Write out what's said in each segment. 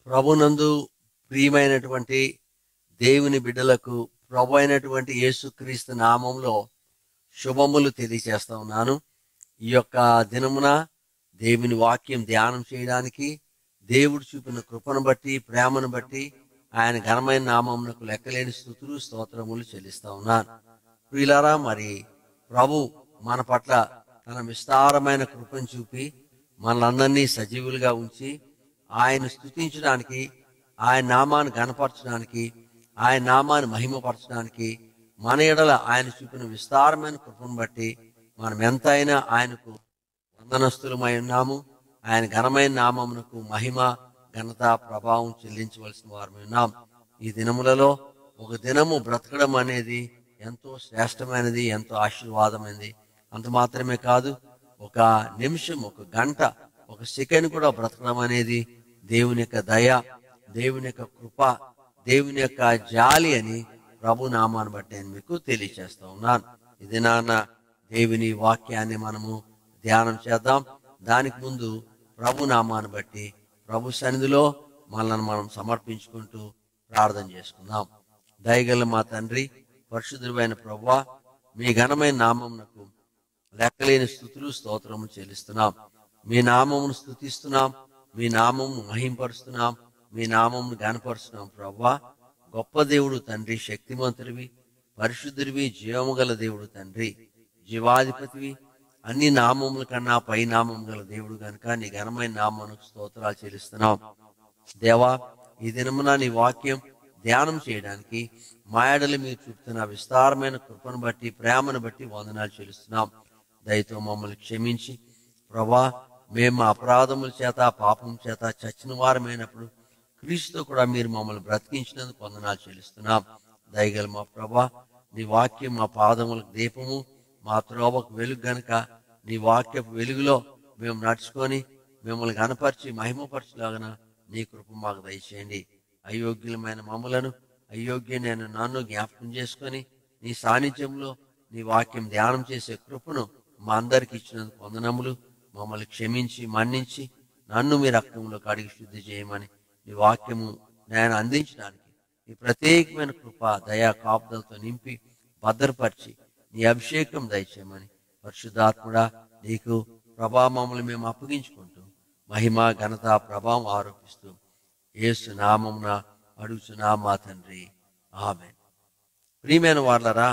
ప్రభునందు ప్రియమైనటువంటి దేవుని బిడ్డలకు ప్రభు అయినటువంటి యేసుక్రీస్తు నామంలో శుభములు తెలియచేస్తా ఉన్నాను ఈ యొక్క దినమున దేవుని వాక్యం ధ్యానం చేయడానికి దేవుడు చూపిన కృపను బట్టి ప్రేమను బట్టి ఆయన ఘనమైన నామమునకు లెక్కలేని స్థుతులు స్తోత్రములు చెల్లిస్తా ఉన్నాను ప్రియులారా మరి ప్రభు మన పట్ల తన విస్తారమైన కృపను చూపి మనలందరినీ సజీవులుగా ఉంచి ఆయన స్థుతించడానికి ఆయన నామాన్ని గనపరచడానికి ఆయన నామాన్ని మహిమపరచడానికి మన ఎడల ఆయన చూపిన విస్తారమైన కృపను బట్టి మనం ఎంతైనా ఆయనకు వందనస్తులమై ఉన్నాము ఆయన ఘనమైన నామమునకు మహిమ ఘనత ప్రభావం చెల్లించవలసిన వారమై ఉన్నాం ఈ దినములలో ఒక దినము బ్రతకడం అనేది ఎంతో శ్రేష్టమైనది ఎంతో ఆశీర్వాదమైనది అంత మాత్రమే కాదు ఒక నిమిషం ఒక గంట ఒక సెకండ్ కూడా బ్రతకడం అనేది దేవుని యొక్క దయ దేవుని యొక్క కృప దేవుని యొక్క జాలి అని ప్రభు నామాన్ని బట్టి నేను మీకు తెలియచేస్తా ఉన్నాను ఇది నాన్న దేవుని వాక్యాన్ని మనము ధ్యానం చేద్దాం దానికి ముందు ప్రభు నామాన్ని బట్టి ప్రభు సన్నిధిలో మనల్ని మనం సమర్పించుకుంటూ ప్రార్థన చేసుకుందాం దయగల మా తండ్రి పరిశుద్ధుడైన ప్రభువా మీ ఘనమైన నామమునకు లెక్కలేని స్థుతులు స్తోత్రము చెల్లిస్తున్నాం మీ నామమును స్థుతిస్తున్నాం మీ నామమును మహింపరుస్తున్నాం మీ నామమును గనపరుస్తున్నాం ప్రవ్వా గొప్ప దేవుడు తండ్రి శక్తిమంతుడివి పరిశుద్ధుడివి జీవము గల దేవుడు తండ్రి జీవాధిపతివి అన్ని నామముల కన్నా పై నామం గల దేవుడు గనుక నీ ఘనమైన నామమునకు స్తోత్రాలు చెల్లిస్తున్నాం దేవా ఈ దినమున నీ వాక్యం ధ్యానం చేయడానికి మాయడలు మీరు చూపుతున్న విస్తారమైన కృపను బట్టి ప్రేమను బట్టి వందనాలు చెల్లిస్తున్నాం దయతో మమ్మల్ని క్షమించి ప్రభా మేము మా అపరాధముల చేత పాపం చేత చచ్చిన వారమైనప్పుడు క్రీస్తుతో కూడా మీరు మమ్మల్ని బ్రతికించినందుకు వందనాలు చెల్లిస్తున్నాం దయగల మా ప్రభా నీ వాక్యం మా పాదములకు దీపము మా త్రోవకు వెలుగు గనుక నీ వాక్యపు వెలుగులో మేము నడుచుకొని మిమ్మల్ని గనపరిచి మహిమపరచలాగన నీ కృప మాకు దయచేయండి అయోగ్యులమైన మమ్మలను అయోగ్యమైన నన్ను జ్ఞాపకం చేసుకొని నీ సాన్నిధ్యంలో నీ వాక్యం ధ్యానం చేసే కృపను మా అందరికి ఇచ్చినందుకు వందనములు మమ్మల్ని క్షమించి మన్నించి నన్ను మీ రక్తంలో కడిగి శుద్ధి చేయమని నీ వాక్యము నేను అందించడానికి నీ ప్రత్యేకమైన కృప దయా కాపుదలతో నింపి భద్రపరిచి నీ అభిషేకం దయచేయమని పరిశుద్ధాత్ముడా నీకు ప్రభావములు మేము అప్పగించుకుంటూ మహిమ ఘనత ప్రభావం ఆరోపిస్తూ యేసు నామమున అడుగుచున్నా మా తండ్రి ఆమె ప్రియమైన వాళ్ళరా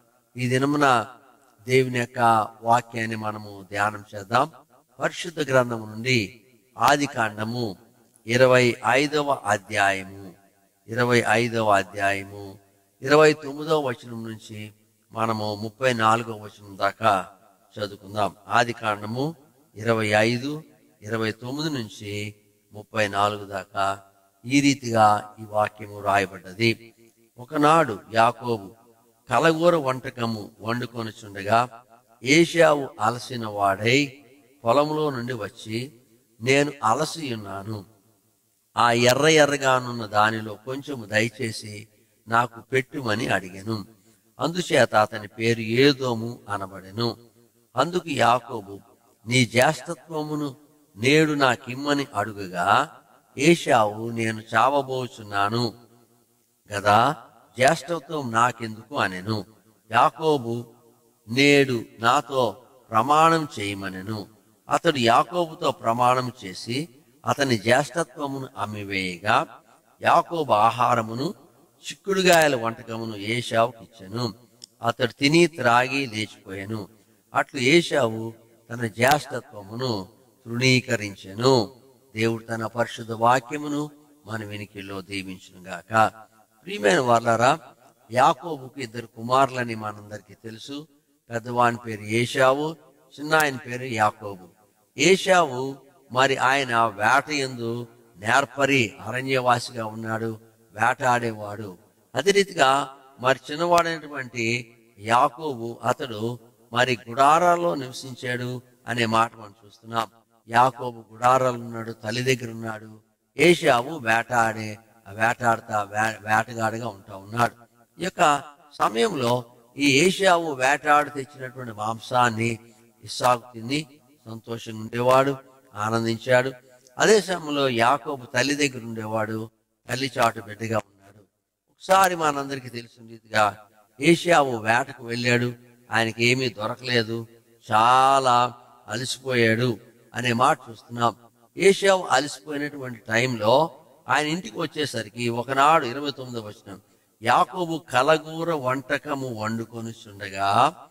ఈ దినమున దేవుని యొక్క వాక్యాన్ని మనము ధ్యానం చేద్దాం పరిశుద్ధ గ్రంథము నుండి ఆది కాండము ఇరవై ఐదవ అధ్యాయము ఇరవై ఐదవ అధ్యాయము ఇరవై తొమ్మిదవ వచనం నుంచి మనము ముప్పై నాలుగవ వచనం దాకా చదువుకుందాం ఆది కాండము ఇరవై ఐదు ఇరవై తొమ్మిది నుంచి ముప్పై నాలుగు దాకా ఈ రీతిగా ఈ వాక్యము రాయబడ్డది ఒకనాడు యాకోబు కలగూర వంటకము వండుకొనుచుండగా ఏషావు అలసిన వాడై పొలంలో నుండి వచ్చి నేను అలసి ఉన్నాను ఆ ఎర్ర ఎర్రగానున్న దానిలో కొంచెము దయచేసి నాకు పెట్టుమని అడిగాను అందుచేత అతని పేరు ఏదోము అనబడెను అందుకు యాకోబు నీ జ్యేష్ఠత్వమును నేడు నాకిమ్మని అడుగుగా ఏషావు నేను చావబోచున్నాను గదా జ్యేష్ఠత్వం నాకెందుకు అనెను యాకోబు నేడు నాతో ప్రమాణం చేయమనెను అతడు యాకోబుతో ప్రమాణం చేసి అతని జ్యేష్ఠత్వమును అమ్మివేయగా యాకోబు ఆహారమును చిక్కుడుగాయల వంటకమును ఏషావుకి ఇచ్చెను అతడు తిని త్రాగి లేచిపోయాను అట్లు ఏషావు తన జ్యేష్ఠత్వమును తృణీకరించెను దేవుడు తన పరిశుద్ధ వాక్యమును మన వెనికిల్లో దీవించును గాక ప్రియమైన వాళ్ళారా యాకోబుకు ఇద్దరు కుమారులని మనందరికీ తెలుసు పెద్దవాని పేరు ఏషావు చిన్న ఆయన పేరు యాకోబు ఏషావు మరి ఆయన వేట ఎందు నేర్పరి అరణ్యవాసిగా ఉన్నాడు వేటాడేవాడు అదే రీతిగా మరి చిన్నవాడైనటువంటి యాకోబు అతడు మరి గుడారాల్లో నివసించాడు అనే మాట మనం చూస్తున్నాం యాకోబు గుడారాలు ఉన్నాడు తల్లి దగ్గర ఉన్నాడు ఏషావు వేటాడే ఆ వేటాడుతా వే- వేటగాడిగా ఉంటా ఉన్నాడు ఈ యొక్క సమయంలో ఈ ఏషావు వేటాడు తెచ్చినటువంటి మాంసాన్ని ఇస్సాకు తిని సంతోషంగా ఉండేవాడు ఆనందించాడు అదే సమయంలో యాకోబు తల్లి దగ్గర ఉండేవాడు తల్లి చాటు బిడ్డగా ఉన్నాడు ఒకసారి మనందరికీ తెలిసిన రీతిగా ఏషియావు వేటకు వెళ్ళాడు ఆయనకి ఏమీ దొరకలేదు చాలా అలసిపోయాడు అనే మాట చూస్తున్నాం ఏషియావు అలసిపోయినటువంటి టైంలో ఆయన ఇంటికి వచ్చేసరికి ఒకనాడు ఇరవై తొమ్మిది వచ్చిన యాకోబు కలగూర వంటకము వండుకొని చుండగా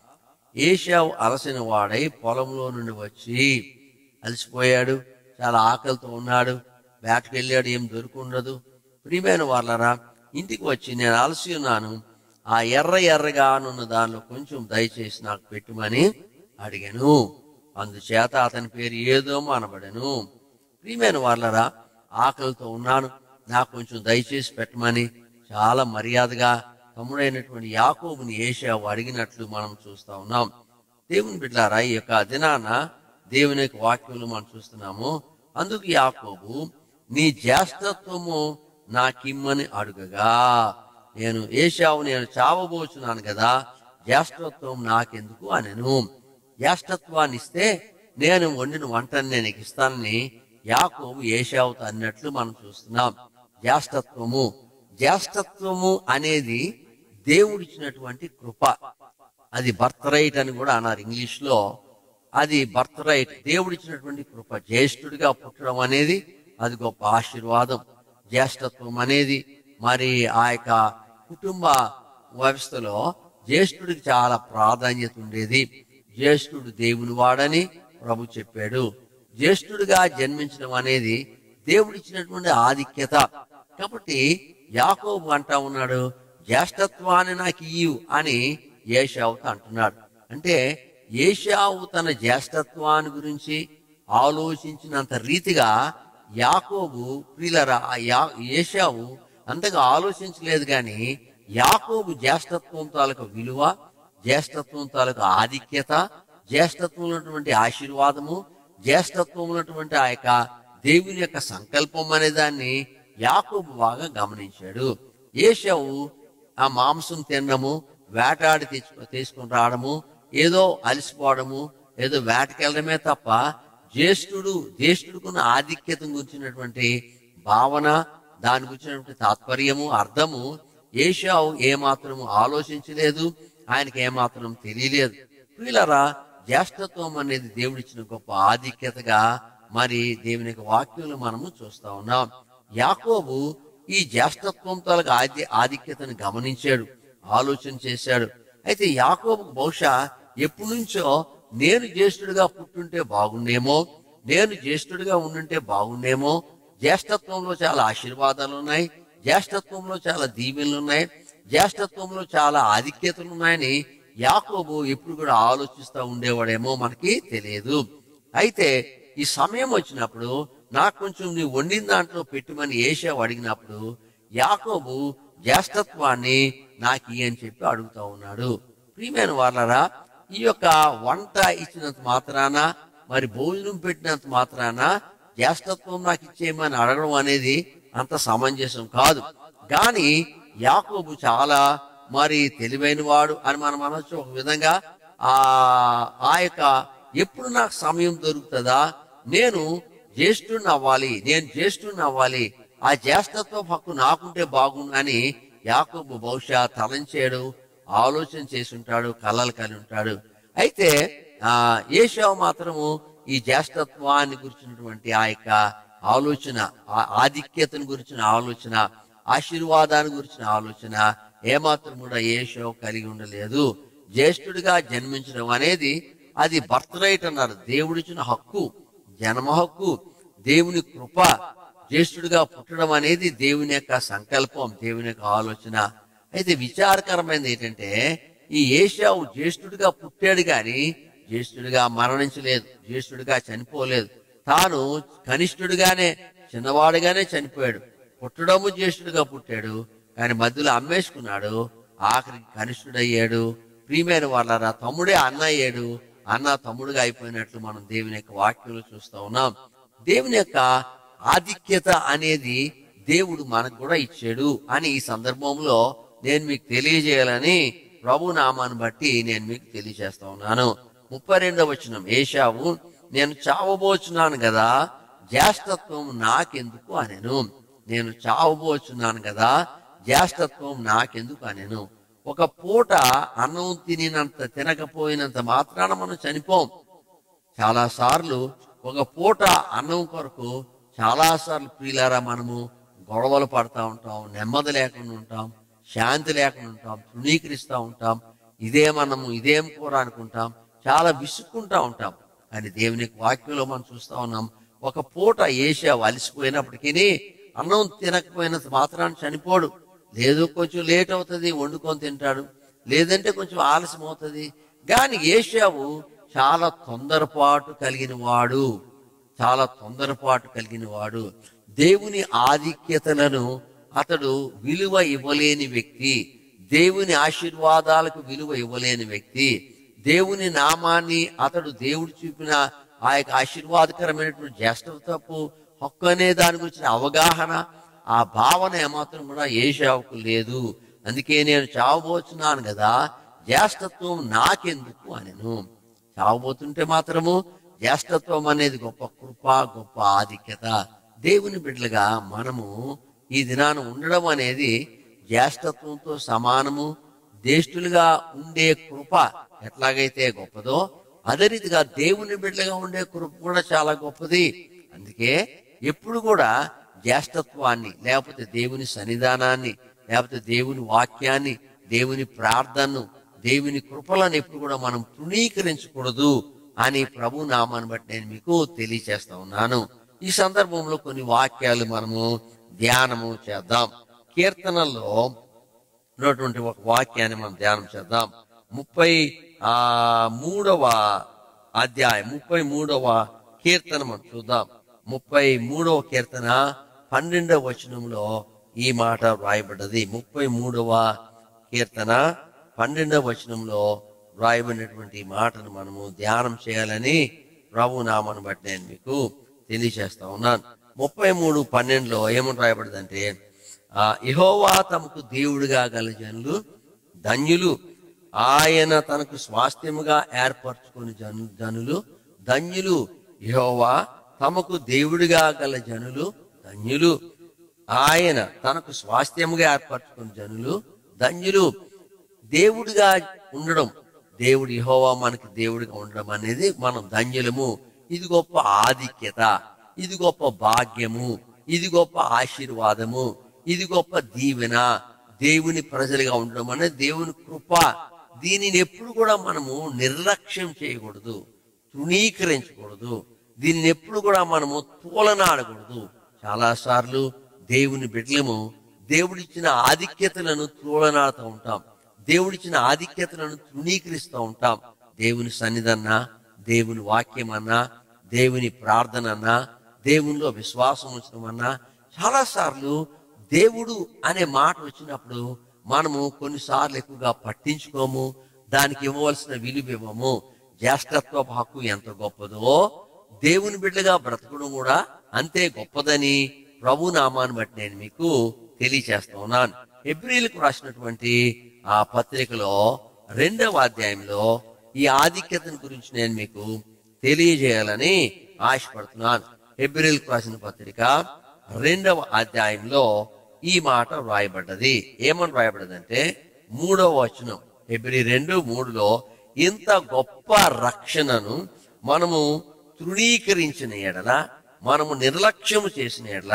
ఏషియావు అలసిన వాడై పొలంలో నుండి వచ్చి అలసిపోయాడు చాలా ఆకలితో ఉన్నాడు వేటకు వెళ్ళాడు ఏం దొరుకుండదు ప్రియమైన వాళ్ళరా ఇంటికి వచ్చి నేను అలసి ఉన్నాను ఆ ఎర్ర ఎర్రగా నున్న దానిలో కొంచెం దయచేసి నాకు పెట్టుమని అడిగాను అందుచేత అతని పేరు ఏదో అనబడను ప్రియమైన వాళ్ళరా ఆకలితో ఉన్నాను నాకు కొంచెం దయచేసి పెట్టమని చాలా మర్యాదగా తమ్ముడైనటువంటి యాకోబుని ఏషావు అడిగినట్లు మనం చూస్తా ఉన్నాం దేవుని బిడ్డారా ఈ యొక్క దినాన దేవుని యొక్క వాక్యములు మనం చూస్తున్నాము అందుకు యాకోబు నీ జ్యేష్ఠత్వము నాకిమ్మని అడుగగా నేను ఏషావు నేను చావబోచున్నాను కదా జ్యేష్ఠత్వం నాకెందుకు అనెను జ్యేష్ఠత్వాన్ని ఇస్తే నేను వండిన వంటని నేను నీకు ఇస్తానని యాకోబు ఏషావుతో అన్నట్లు మనం చూస్తున్నాం జ్యేష్ఠత్వము జ్యేష్ఠత్వము అనేది దేవుడిచ్చినటువంటి కృప అది బర్త్ రైట్ అని కూడా అన్నారు ఇంగ్లీష్ లో అది బర్త్ రైట్ దేవుడిచ్చినటువంటి కృప జ్యేష్ఠుడిగా పుట్టడం అనేది అది గొప్ప ఆశీర్వాదం జ్యేష్ఠత్వం అనేది మరి ఆ యొక్క కుటుంబ వ్యవస్థలో జ్యేష్ఠుడికి చాలా ప్రాధాన్యత ఉండేది జ్యేష్ఠుడు దేవుని వాడని ప్రభు చెప్పాడు జ్యేష్ఠుడిగా జన్మించడం అనేది దేవుడిచ్చినటువంటి ఆధిక్యత కాబట్టి యాకోబు అంటా ఉన్నాడు జ్యేష్ఠత్వాన్ని నాకు ఇయ్యు అని ఏషావుతో అంటున్నాడు అంటే ఏషావు తన జ్యేష్ఠత్వాన్ని గురించి ఆలోచించినంత రీతిగా యాకోబు ప్రియులరా ఆ యా- ఏషావు అంతగా ఆలోచించలేదు గాని యాకోబు జ్యేష్ఠత్వం తాలూకు విలువ జ్యేష్ఠత్వం తాలూకు ఆధిక్యత జ్యేష్ఠత్వం ఉన్నటువంటి ఆశీర్వాదము జ్యేష్ఠత్వం ఉన్నటువంటి ఆ యొక్క దేవుని యొక్క సంకల్పం అనే దాన్ని యాకోబు బాగా గమనించాడు ఏషావు ఆ మాంసం తినడము వేటాడి తెచ్చుకో తీసుకొని రావడము ఏదో అలసిపోవడము ఏదో వేటకెళ్ళడమే తప్ప జ్యేష్ఠుడు జ్యేష్ఠుడుకున్న ఆధిక్యత గురించినటువంటి భావన దాని గురించినటువంటి తాత్పర్యము అర్థము ఏషావు ఏమాత్రము ఆలోచించలేదు ఆయనకి ఏమాత్రం తెలియలేదు ప్రియులరా జ్యేష్ఠత్వం అనేది దేవుడిచ్చిన గొప్ప ఆధిక్యతగా మరి దేవుని యొక్క వాక్యంలో మనము చూస్తా ఉన్నాం యాకోబు ఈ జ్యేష్ఠత్వం తొలగ ఆది ఆధిక్యతను గమనించాడు ఆలోచన చేశాడు అయితే యాకోబు బహుశా ఎప్పటి నుంచో నేను జ్యేష్ఠుడిగా పుట్టుంటే బాగుండేమో నేను జ్యేష్ఠుడిగా ఉండుంటే బాగుండేమో జ్యేష్ఠత్వంలో చాలా ఆశీర్వాదాలు ఉన్నాయి జ్యేష్ఠత్వంలో చాలా దీవెనలు ఉన్నాయి జ్యేష్ఠత్వంలో చాలా ఆధిక్యతలు ఉన్నాయని యాకోబు ఎప్పుడు కూడా ఆలోచిస్తూ ఉండేవాడేమో మనకి తెలియదు అయితే ఈ సమయం వచ్చినప్పుడు నాకు కొంచెం నీ వండిన దాంట్లో పెట్టుమని ఏషావు అడిగినప్పుడు యాకోబు జ్యేష్ఠత్వాన్ని నాకు ఇయ్యి అని చెప్పి అడుగుతా ఉన్నాడు ప్రియమైన వాళ్ళరా ఈ యొక్క వంట ఇచ్చినంత మాత్రాన మరి భోజనం పెట్టినంత మాత్రాన జ్యేష్ఠత్వం నాకు ఇచ్చేయమని అడగడం అనేది అంత సమంజసం కాదు కానీ యాకోబు చాలా మరి తెలివైన వాడు అని మనం అనొచ్చు ఒక విధంగా ఆ ఆ యొక్క ఎప్పుడు నాకు సమయం దొరుకుతుందా నేను జ్యేష్ఠుడిని అవ్వాలి నేను జ్యేష్ఠుడిని అవ్వాలి ఆ జ్యేష్ఠత్వ హక్కు నాకుంటే బాగుండు అని యాకోబు బహుశా తలంచాడు ఆలోచన చేసి ఉంటాడు కలలు కలిగి ఉంటాడు అయితే ఆ ఏషావు మాత్రము ఈ జ్యేష్ఠత్వాన్ని గురించినటువంటి ఆ యొక్క ఆలోచన ఆ ఆధిక్యతను గురించిన ఆలోచన ఆశీర్వాదాన్ని గురించిన ఆలోచన ఏమాత్రం కూడా ఏషావు కలిగి ఉండలేదు జ్యేష్ఠుడిగా జన్మించడం అనేది అది బర్త్ రైట్ అన్నారు దేవుడిచ్చిన హక్కు జన్మ హక్కు దేవుని కృప జ్యేష్ఠుడిగా పుట్టడం అనేది దేవుని యొక్క సంకల్పం దేవుని యొక్క ఆలోచన అయితే విచారకరమైనది ఏంటంటే ఈ ఏషావు జ్యేష్ఠుడిగా పుట్టాడు గాని జ్యేష్ఠుడిగా మరణించలేదు జ్యేష్ఠుడిగా చనిపోలేదు తాను కనిష్ఠుడిగానే చిన్నవాడుగానే చనిపోయాడు పుట్టడము జ్యేష్ఠుడిగా పుట్టాడు కానీ మధ్యలో అమ్మేసుకున్నాడు ఆఖరికి కనిష్ఠుడయ్యాడు ప్రియమైన వాళ్ళరా తమ్ముడే అన్న అయ్యాడు అన్న తమ్ముడుగా అయిపోయినట్లు మనం దేవుని యొక్క వాక్యంలో చూస్తా ఉన్నాం దేవుని యొక్క ఆధిక్యత అనేది దేవుడు మనకు కూడా ఇచ్చాడు అని ఈ సందర్భంలో నేను మీకు తెలియజేయాలని ప్రభు నామాన్ని బట్టి నేను మీకు తెలియజేస్తా ఉన్నాను ముప్పై రెండవ వచనం ఏషావు నేను చావబోచున్నాను కదా జ్యేష్ఠత్వం నాకెందుకు అనెను నేను చావబోచున్నాను కదా జ్యేష్ఠత్వం నాకెందుకు అనెను ఒక పూట అన్నం తినినంత తినకపోయినంత మాత్రాన మనం చనిపోం చాలా సార్లు ఒక పూట అన్నం కొరకు చాలా సార్లు ప్రియులారా మనము గొడవలు పడతా ఉంటాం నెమ్మది లేకుండా ఉంటాం శాంతి లేకుండా ఉంటాం తృణీకరిస్తూ ఉంటాం ఇదే మనము ఇదేం కూర అనుకుంటాం చాలా విసుక్కుంటా ఉంటాం కానీ దేవుని వాక్యంలో మనం చూస్తా ఉన్నాం ఒక పూట ఏషియా అలసిపోయినప్పటికీ అన్నం తినకపోయినంత మాత్రాన్ని చనిపోడు లేదు కొంచెం లేట్ అవుతుంది వండుకొని తింటాడు లేదంటే కొంచెం ఆలస్యం అవుతుంది కానీ ఏషియావు చాలా తొందరపాటు కలిగిన వాడు చాలా తొందరపాటు కలిగిన వాడు దేవుని ఆధిక్యతలను అతడు విలువ ఇవ్వలేని వ్యక్తి దేవుని ఆశీర్వాదాలకు విలువ ఇవ్వలేని వ్యక్తి దేవుని నామాన్ని అతడు దేవుడు చూపిన ఆ యొక్క ఆశీర్వాదకరమైనటువంటి జ్యేష్ఠతపు హక్కు అనే దాని గురించిన అవగాహన ఆ భావన ఏమాత్రం కూడా ఏషావుకు లేదు అందుకే నేను చావబోతున్నాను కదా జ్యేష్ఠత్వం నాకెందుకు అనెను చావబోతుంటే మాత్రము జ్యేష్ఠత్వం అనేది గొప్ప కృప గొప్ప ఆధిక్యత దేవుని బిడ్డలుగా మనము ఈ దినాన ఉండడం అనేది జ్యేష్ఠత్వంతో సమానము దేష్టులుగా ఉండే కృప ఎట్లాగైతే గొప్పదో అదే రీతిగా దేవుని బిడ్డలుగా ఉండే కృప కూడా చాలా గొప్పది అందుకే ఎప్పుడు కూడా జ్యేష్ఠత్వాన్ని లేకపోతే దేవుని సన్నిధానాన్ని లేకపోతే దేవుని వాక్యాన్ని దేవుని ప్రార్థనను దేవుని కృపలను ఎప్పుడు కూడా మనం తృణీకరించకూడదు అని ప్రభు నామాన్ని బట్టి నేను మీకు తెలియచేస్తా ఉన్నాను ఈ సందర్భంలో కొన్ని వాక్యాలు మనము ధ్యానము చేద్దాం కీర్తనల్లో ఉన్నటువంటి ఒక వాక్యాన్ని మనం ధ్యానం చేద్దాం ముప్పై ఆ మూడవ అధ్యాయం ముప్పై మూడవ కీర్తన మనం చూద్దాం ముప్పై మూడవ కీర్తన పన్నెండవ వచనంలో ఈ మాట వ్రాయబడ్డది ముప్పై మూడవ కీర్తన పన్నెండవ వచనంలో వ్రాయబడినటువంటి ఈ మాటను మనము ధ్యానం చేయాలని ప్రభు నామాన్ని బట్టి నేను మీకు తెలియజేస్తా ఉన్నాను ముప్పై మూడు పన్నెండులో ఏమని రాయబడిందంటే ఆ ఇహోవా తమకు దేవుడిగా గల జనులు ధన్యులు ఆయన తనకు స్వాస్థ్యముగా ఏర్పరచుకుని జను జనులు ధన్యులు ఇహోవా తమకు దేవుడిగా గల జనులు ధన్యులు ఆయన తనకు స్వాస్థ్యముగా ఏర్పరచుకుని జనులు ధన్యులు దేవుడిగా ఉండడం దేవుడు యెహోవా మనకి దేవుడిగా ఉండడం అనేది మనం ధన్యులము ఇది గొప్ప ఆధిక్యత ఇది గొప్ప భాగ్యము ఇది గొప్ప ఆశీర్వాదము ఇది గొప్ప దీవెన దేవుని ప్రజలుగా ఉండడం అనేది దేవుని కృప దీనిని ఎప్పుడు కూడా మనము నిర్లక్ష్యం చేయకూడదు తృణీకరించకూడదు దీనిని ఎప్పుడు కూడా మనము తూలనాడకూడదు చాలా సార్లు దేవుని బిడ్డలము దేవుడిచ్చిన ఆధిక్యతలను తూలనాడుతూ ఉంటాం దేవుడిచ్చిన ఆధిక్యతలను తృణీకరిస్తూ ఉంటాం దేవుని సన్నిధన్నా దేవుని వాక్యం అన్నా దేవుని ప్రార్థన అన్నా దేవునిలో విశ్వాసం ఉంచడమన్నా చాలా సార్లు దేవుడు అనే మాట వచ్చినప్పుడు మనము కొన్నిసార్లు ఎక్కువగా పట్టించుకోము దానికి ఇవ్వవలసిన విలువ ఇవ్వము జ్యేష్ఠత్వ హక్కు ఎంత గొప్పదో దేవుని బిడ్డగా బ్రతకడం కూడా అంతే గొప్పదని ప్రభు నామాన్ని బట్టి నేను మీకు తెలియచేస్తా ఉన్నాను ఎబ్రిల్కు రాసినటువంటి ఆ పత్రికలో రెండవ అధ్యాయంలో ఈ ఆధిక్యతను గురించి నేను మీకు తెలియజేయాలని ఆశపడుతున్నాను ఎబ్రిల్కు రాసిన పత్రిక రెండవ అధ్యాయంలో ఈ మాట వ్రాయబడ్డది ఏమని వ్రాయబడ్డదంటే మూడవ వచనం ఫిబ్రవరి రెండు మూడులో ఇంత గొప్ప రక్షణను మనము తృణీకరించిన ఎడల మనము నిర్లక్ష్యము చేసిన ఎడల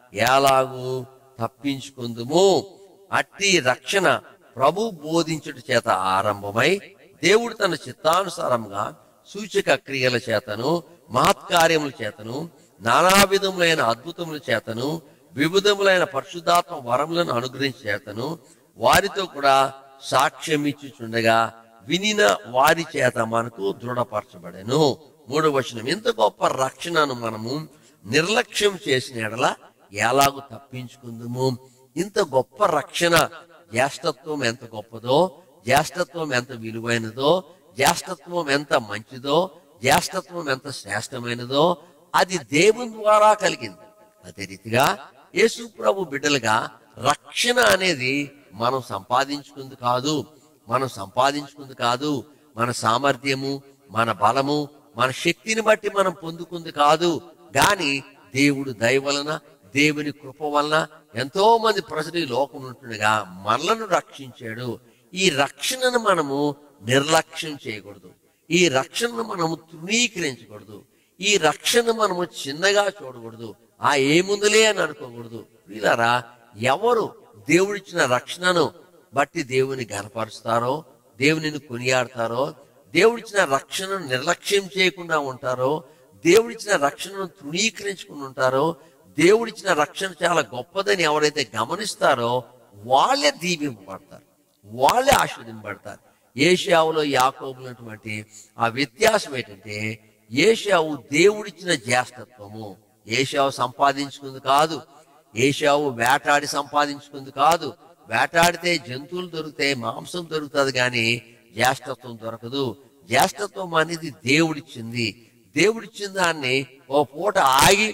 ఎలాగూ తప్పించుకుందుము అట్టి రక్షణ ప్రభు బోధించుట చేత ఆరంభమై దేవుడు తన చిత్తానుసారంగా సూచక క్రియల చేతను మహత్కార్యముల చేతను నానా విధములైన అద్భుతముల చేతను వివిధములైన పరిశుద్ధాత్మ వరములను అనుగ్రహించి చేతను వారితో కూడా సాక్ష్యం ఇచ్చుచుండగా వినిన వారి చేత మనకు దృఢపరచబడెను మూడవ వచనం ఇంత గొప్ప రక్షణను మనము నిర్లక్ష్యం చేసిన ఎడల ఎలాగూ తప్పించుకుందుము ఇంత గొప్ప రక్షణ జ్యేష్ఠత్వం ఎంత గొప్పదో జ్యేష్ఠత్వం ఎంత విలువైనదో జ్యేష్ఠత్వం ఎంత మంచిదో జ్యేష్ఠత్వం ఎంత శ్రేష్టమైనదో అది దేవుని ద్వారా కలిగింది అదే రీతిగా యేసు ప్రభు బిడ్డలుగా రక్షణ అనేది మనం సంపాదించుకుంది కాదు మనం సంపాదించుకుంది కాదు మన సామర్థ్యము మన బలము మన శక్తిని బట్టి మనం పొందుకుంది కాదు గాని దేవుడు దయ వలన దేవుని కృప వలన ఎంతో మంది ప్రజలు ఈ లోకం ఉంటుండగా మనలను రక్షించాడు ఈ రక్షణను మనము నిర్లక్ష్యం చేయకూడదు ఈ రక్షణను మనము తృణీకరించకూడదు ఈ రక్షణ మనము చిన్నగా చూడకూడదు ఆ ఏముందులే అని అనుకోకూడదు వీళ్ళరా ఎవరు దేవుడిచ్చిన రక్షణను బట్టి దేవుని గనపరుస్తారో దేవునిని కొనియాడతారో దేవుడిచ్చిన రక్షణను నిర్లక్ష్యం చేయకుండా ఉంటారో దేవుడిచ్చిన రక్షణను తృణీకరించుకుని ఉంటారో దేవుడిచ్చిన రక్షణ చాలా గొప్పదని ఎవరైతే గమనిస్తారో వాళ్ళే దీవింపబడతారు వాళ్ళే ఆస్వాదింపబడతారు ఏషియావులో యాకోబులటువంటి ఆ వ్యత్యాసం ఏంటంటే ఏషియావు దేవుడిచ్చిన జ్యేష్ఠత్వము ఏషియావు సంపాదించుకుంది కాదు ఏషియావు వేటాడి సంపాదించుకుంది కాదు వేటాడితే జంతువులు దొరుకుతాయి మాంసం దొరుకుతుంది కానీ జ్యేష్ఠత్వం దొరకదు జ్యేష్ఠత్వం అనేది దేవుడిచ్చింది దేవుడిచ్చిన దాన్ని ఓ పూట ఆగి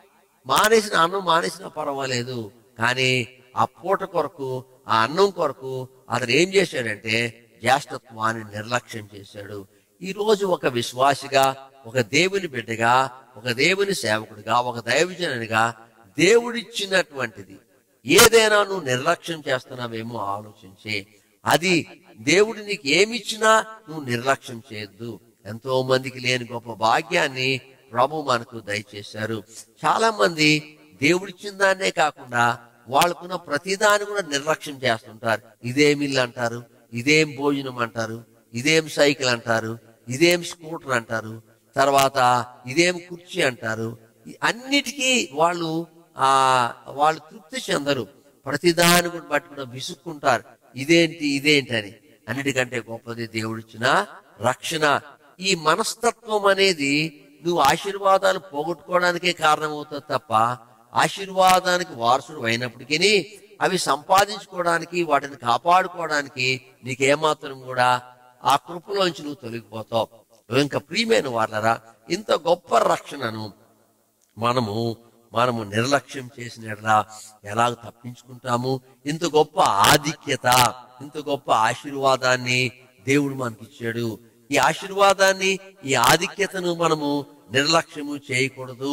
మానేసిన అన్నం మానేసినా పర్వాలేదు కానీ ఆ పూట కొరకు ఆ అన్నం కొరకు అతను ఏం చేశాడంటే జ్యేష్ఠత్వాన్ని నిర్లక్ష్యం చేశాడు ఈ రోజు ఒక విశ్వాసిగా ఒక దేవుని బిడ్డగా ఒక దేవుని సేవకుడిగా ఒక దైవజనునిగా దేవుడిచ్చినటువంటిది ఏదైనా నువ్వు నిర్లక్ష్యం చేస్తున్నావేమో ఆలోచించి అది దేవుడు నీకు ఏమిచ్చినా నువ్వు నిర్లక్ష్యం చేయొద్దు ఎంతో మందికి లేని గొప్ప భాగ్యాన్ని ప్రభు మనకు దయచేశారు చాలా మంది దేవుడిచ్చిన దాన్నే కాకుండా వాళ్ళకున్న ప్రతిదాన్ని కూడా నిర్లక్ష్యం చేస్తుంటారు ఇదేం ఇల్లు అంటారు ఇదేం భోజనం అంటారు ఇదేం సైకిల్ అంటారు ఇదేం స్కూటర్ అంటారు తర్వాత ఇదేం కుర్చీ అంటారు ఈ అన్నిటికీ వాళ్ళు ఆ వాళ్ళు తృప్తి చెందరు ప్రతిదాని కూడా బట్టి కూడా విసుక్కుంటారు ఇదేంటి ఇదేంటి అని అన్నిటికంటే గొప్పది దేవుడిచ్చిన రక్షణ ఈ మనస్తత్వం అనేది నువ్వు ఆశీర్వాదాలు పోగొట్టుకోవడానికే కారణమవుతుంది తప్ప ఆశీర్వాదానికి వారసుడు అయినప్పటికీ అవి సంపాదించుకోవడానికి వాటిని కాపాడుకోవడానికి నీకేమాత్రం కూడా ఆ కృపలోంచి నువ్వు తొలగిపోతావు ఇంకా ప్రియమైన వాళ్ళరా ఇంత గొప్ప రక్షణను మనము మనము నిర్లక్ష్యం చేసిన ఎడల ఎలాగ తప్పించుకుంటాము ఇంత గొప్ప ఆధిక్యత ఇంత గొప్ప ఆశీర్వాదాన్ని దేవుడు మనకి ఇచ్చాడు ఈ ఆశీర్వాదాన్ని ఈ ఆధిక్యతను మనము నిర్లక్ష్యము చేయకూడదు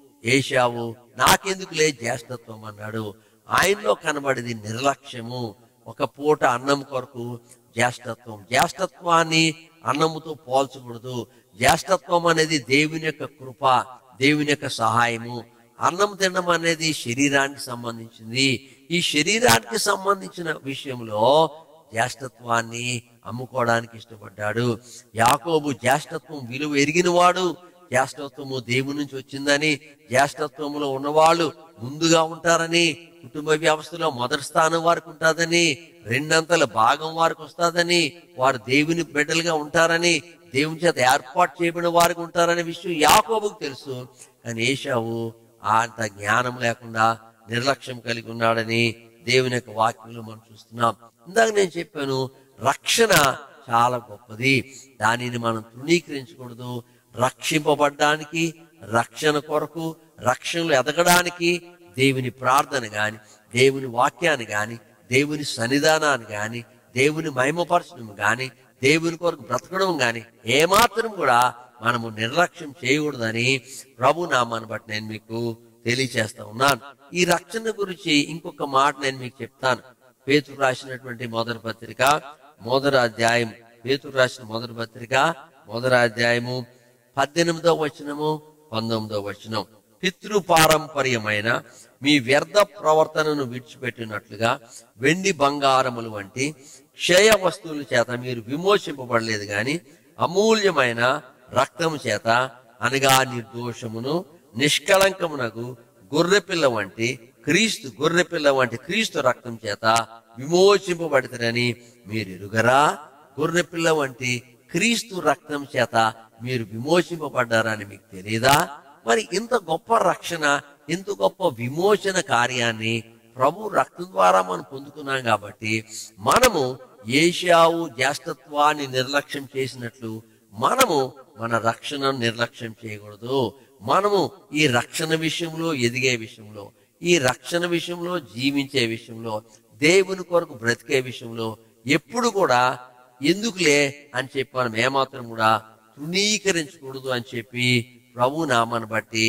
ఏషావు నాకెందుకులే జ్యేష్ఠత్వం అన్నాడు ఆయనలో కనబడేది నిర్లక్ష్యము ఒక పూట అన్నం కొరకు జ్యేష్ఠత్వం జ్యేష్ఠత్వాన్ని అన్నముతో పోల్చకూడదు జ్యేష్ఠత్వం అనేది దేవుని యొక్క కృప దేవుని యొక్క సహాయము అన్నం తినడం అనేది శరీరానికి సంబంధించింది ఈ శరీరానికి సంబంధించిన విషయంలో జ్యేష్ఠత్వాన్ని అమ్ముకోవడానికి ఇష్టపడ్డాడు యాకోబు జ్యేష్ఠత్వం విలువ ఎరిగినవాడు జ్యేష్ఠత్వము దేవుని నుంచి వచ్చిందని జ్యేష్ఠత్వములో ఉన్నవాళ్ళు ముందుగా ఉంటారని కుటుంబ వ్యవస్థలో మొదటి స్థానం వారికి ఉంటుందని రెండంతల భాగం వారికి వస్తుందని వారు దేవుని బిడ్డలుగా ఉంటారని దేవుని చేత ఏర్పాటు చేయబడిన వారికి ఉంటారనే విషయం యాకోబుకు తెలుసు కానీ ఏషావు అంత జ్ఞానం లేకుండా నిర్లక్ష్యం కలిగి ఉన్నాడని దేవుని యొక్క వాక్యంలో మనం చూస్తున్నాం ఇందాక నేను చెప్పాను రక్షణ చాలా గొప్పది దానిని మనం తృణీకరించకూడదు రక్షింపబడ్డానికి రక్షణ కొరకు రక్షణలో ఎదగడానికి దేవుని ప్రార్థన గాని దేవుని వాక్యాన్ని గాని దేవుని సన్నిధానాన్ని గాని దేవుని మహిమపరచడం గాని దేవుని కొరకు బ్రతకడం గాని ఏమాత్రం కూడా మనము నిర్లక్ష్యం చేయకూడదని ప్రభు నామాన్ని బట్టి నేను మీకు తెలియచేస్తా ఉన్నాను ఈ రక్షణ గురించి ఇంకొక మాట నేను మీకు చెప్తాను పేతురు రాసినటువంటి మొదటి పత్రిక మొదటి అధ్యాయం పేతురు రాసిన మొదటి పత్రిక మొదటి అధ్యాయము పద్దెనిమిదవ వచనము పంతొమ్మిదవ వచనం పితృ పారంపర్యమైన మీ వ్యర్థ ప్రవర్తనను విడిచిపెట్టినట్లుగా వెండి బంగారములు వంటి క్షయ వస్తువుల చేత మీరు విమోచింపబడలేదు గాని అమూల్యమైన రక్తము చేత అనగా నిర్దోషమును నిష్కళంకమునకు గొర్రెపిల్ల వంటి క్రీస్తు గొర్రెపిల్ల వంటి క్రీస్తు రక్తం చేత విమోచింపబడతారని మీరు ఎరుగరా గొర్రెపిల్ల వంటి క్రీస్తు రక్తం చేత మీరు విమోచింపబడ్డారని మీకు తెలియదా మరి ఇంత గొప్ప రక్షణ ఇంత గొప్ప విమోచన కార్యాన్ని ప్రభు రక్తం ద్వారా మనం పొందుకున్నాం కాబట్టి మనము ఏషియావు జ్యేష్ఠత్వాన్ని నిర్లక్ష్యం చేసినట్లు మనము మన రక్షణను నిర్లక్ష్యం చేయకూడదు మనము ఈ రక్షణ విషయంలో ఎదిగే విషయంలో ఈ రక్షణ విషయంలో జీవించే విషయంలో దేవుని కొరకు బ్రతికే విషయంలో ఎప్పుడు కూడా ఎందుకులే అని చెప్పి మనం ఏమాత్రం కూడా తృణీకరించకూడదు అని చెప్పి ప్రభు నామాన్ని బట్టి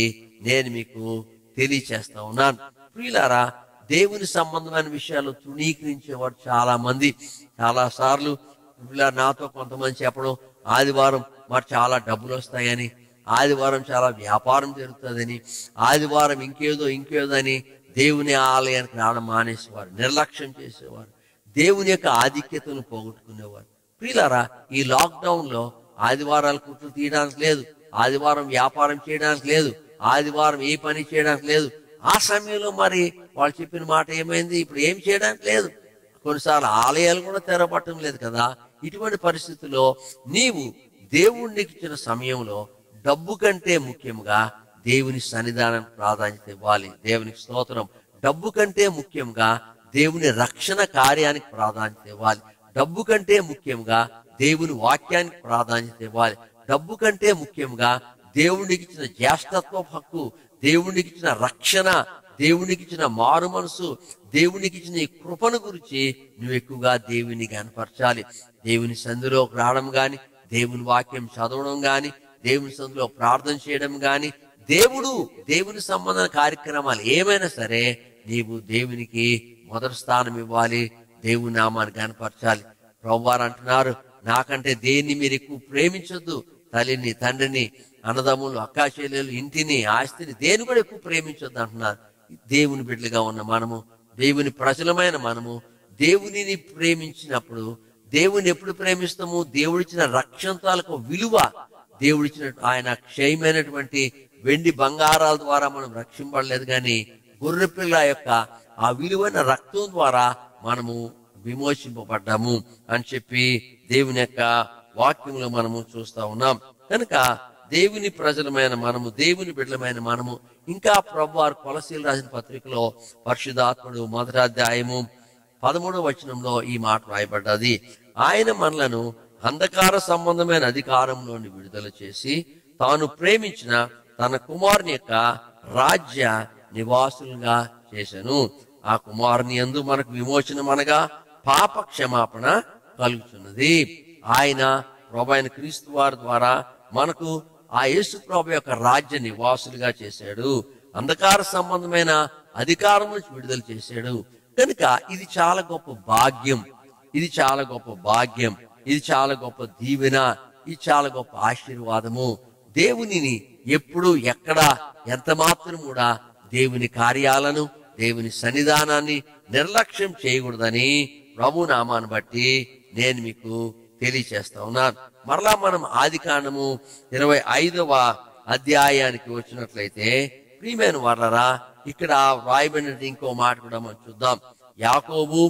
నేను మీకు తెలియచేస్తా ఉన్నాను ప్రియులారా దేవుని సంబంధమైన విషయాలు తృణీకరించేవారు చాలా మంది చాలా సార్లు ఇలా నాతో కొంతమంది చెప్పడం ఆదివారం మరి చాలా డబ్బులు వస్తాయని ఆదివారం చాలా వ్యాపారం జరుగుతుందని ఆదివారం ఇంకేదో ఇంకేదో అని దేవుని ఆలయానికి రావడం మానేసేవారు నిర్లక్ష్యం చేసేవారు దేవుని యొక్క ఆధిక్యతను పోగొట్టుకునేవారు ప్రియులారా ఈ లాక్డౌన్ లో ఆదివారాలు కుట్లు తీయడానికి లేదు ఆదివారం వ్యాపారం చేయడానికి లేదు ఆదివారం ఏ పని చేయడానికి లేదు ఆ సమయంలో మరి వాళ్ళు చెప్పిన మాట ఏమైంది ఇప్పుడు ఏం చేయడానికి లేదు కొన్నిసార్లు ఆలయాలు కూడా తెరపట్టడం లేదు కదా ఇటువంటి పరిస్థితుల్లో నీవు దేవునికి ఇచ్చిన సమయంలో డబ్బు కంటే ముఖ్యంగా దేవుని సన్నిధానం ప్రాధాన్యత ఇవ్వాలి దేవునికి స్తోత్రం డబ్బు కంటే ముఖ్యంగా దేవుని రక్షణ కార్యానికి ప్రాధాన్యత ఇవ్వాలి డబ్బు కంటే ముఖ్యంగా దేవుని వాక్యానికి ప్రాధాన్యత ఇవ్వాలి డబ్బు కంటే ముఖ్యంగా దేవునికి ఇచ్చిన జ్యేష్ఠత్వ హక్కు దేవునికి ఇచ్చిన రక్షణ దేవునికి ఇచ్చిన మారు మనసు దేవునికి ఇచ్చిన ఈ కృపను గురించి నువ్వు ఎక్కువగా దేవుని కనపరచాలి దేవుని సందులోకి రావడం గాని దేవుని వాక్యం చదవడం గాని దేవుని సందులో ప్రార్థన చేయడం గాని దేవుడు దేవుని సంబంధ కార్యక్రమాలు ఏమైనా సరే నీవు దేవునికి మొదటి స్థానం ఇవ్వాలి దేవుని నామాన్ని కనపరచాలి ప్రభువారు అంటున్నారు నాకంటే దేన్ని మీరు ఎక్కువ ప్రేమించొద్దు తల్లిని తండ్రిని అన్నదమ్ములు అక్కాచెల్లెలు ఇంటిని ఆస్తిని దేని కూడా ఎక్కువ ప్రేమించొద్దు అంటున్నారు దేవుని బిడ్డలుగా ఉన్న మనము దేవుని ప్రజలమైన మనము దేవునిని ప్రేమించినప్పుడు దేవుని ఎప్పుడు ప్రేమిస్తాము దేవుడిచ్చిన రక్షణ తాలూకు విలువ దేవుడిచ్చిన ఆయన క్షయమైనటువంటి వెండి బంగారాల ద్వారా మనం రక్షింపడలేదు కానీ గొర్రె పిల్ల యొక్క ఆ విలువైన రక్తం ద్వారా మనము విమోచింపబడ్డాము అని చెప్పి దేవుని యొక్క వాక్యంలో మనము చూస్తా ఉన్నాం కనుక దేవుని ప్రజలమైన మనము దేవుని బిడ్డలమైన మనము ఇంకా ప్రభు వారు కొలసీలు రాసిన పత్రికలో పరిశుధాత్ముడు మొదటి అధ్యాయము పదమూడవ వచనంలో ఈ మాట రాయబడ్డది ఆయన మనలను అంధకార సంబంధమైన అధికారంలోని విడుదల చేసి తాను ప్రేమించిన తన కుమారుని యొక్క రాజ్య నివాసులుగా చేశాను ఆ కుమారుని యందు మనకు విమోచనం అనగా పాప క్షమాపణ కలుగుతున్నది ఆయన ప్రభు అయిన క్రీస్తు వారి ద్వారా మనకు ఆ యేసు ప్రభు యొక్క రాజ్య నివాసులుగా చేశాడు అంధకార సంబంధమైన అధికారం నుంచి విడుదల చేశాడు కనుక ఇది చాలా గొప్ప భాగ్యం ఇది చాలా గొప్ప భాగ్యం ఇది చాలా గొప్ప దీవెన ఇది చాలా గొప్ప ఆశీర్వాదము దేవునిని ఎప్పుడు ఎక్కడ ఎంత మాత్రం కూడా దేవుని కార్యాలను దేవుని సన్నిధానాన్ని నిర్లక్ష్యం చేయకూడదని ప్రభు నామాన్ని బట్టి నేను మీకు తెలియచేస్తా ఉన్నాను మరలా మనం ఆది కాండము ఇరవై ఐదవ అధ్యాయానికి వచ్చినట్లయితే ప్రియమైన వాళ్ళరా ఇక్కడ రాయబడిన ఇంకో మాట కూడా మనం చూద్దాం యాకోబు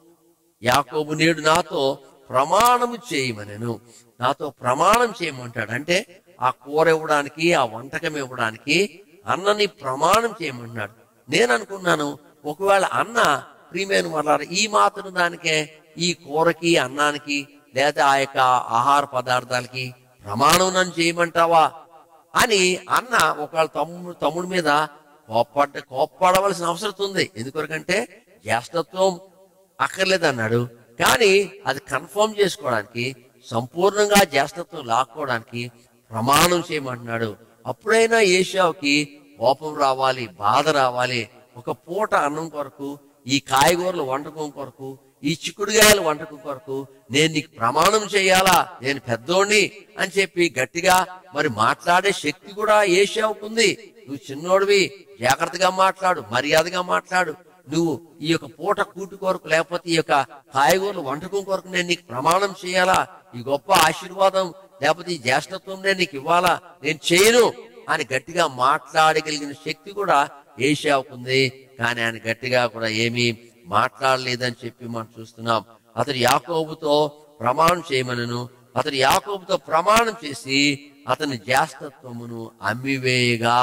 యాకోబు నేడు నాతో ప్రమాణము చేయమనెను నాతో ప్రమాణం చేయమంటాడు అంటే ఆ కూర ఇవ్వడానికి ఆ వంటకం ఇవ్వడానికి అన్నని ప్రమాణం చేయమంటున్నాడు నేను అనుకున్నాను ఒకవేళ అన్న ప్రియమైన వాళ్ళ ఈ మాత్రం దానికే ఈ కూరకి అన్నానికి లేదా ఆ యొక్క ఆహార పదార్థాలకి ప్రమాణం నన్ను చేయమంటావా అని అన్న ఒకవేళ తమ్ముడు తమ్ముడి మీద కోప్పడ కోప్పడవలసిన అవసరం ఉంది ఎందుకొరకంటే జ్యేష్ఠత్వం అక్కర్లేదన్నాడు కానీ అది కన్ఫర్మ్ చేసుకోవడానికి సంపూర్ణంగా జ్యేష్ఠత్వం లాక్కోవడానికి ప్రమాణం చేయమంటున్నాడు అప్పుడైనా ఏషావుకి కోపం రావాలి బాధ రావాలి ఒక పూట అన్నం కొరకు ఈ కాయగూరల వంటకం కొరకు ఈ చిక్కుడుగాయల వంటకం కొరకు నేను నీకు ప్రమాణం చేయాలా నేను పెద్దోడిని అని చెప్పి గట్టిగా మరి మాట్లాడే శక్తి కూడా ఏషావుకుంది నువ్వు చిన్నోడివి జాగ్రత్తగా మాట్లాడు మర్యాదగా మాట్లాడు నువ్వు ఈ యొక్క పూట కూటు కొరకు లేకపోతే ఈ యొక్క కాయగూరల వంటకం కొరకు నేను నీకు ప్రమాణం చేయాలా ఈ గొప్ప ఆశీర్వాదం లేకపోతే ఈ జ్యేష్ఠత్వం నేను నీకు ఇవ్వాలా నేను చేయను అని గట్టిగా మాట్లాడగలిగిన శక్తి కూడా ఏషావుకుంది కానీ ఆయన గట్టిగా కూడా ఏమీ మాట్లాడలేదని చెప్పి మనం చూస్తున్నాం అతడు యాకోబుతో ప్రమాణం చేయమనను అతడు యాకోబుతో ప్రమాణం చేసి అతని జ్యేష్ఠత్వమును అమ్మివేయగా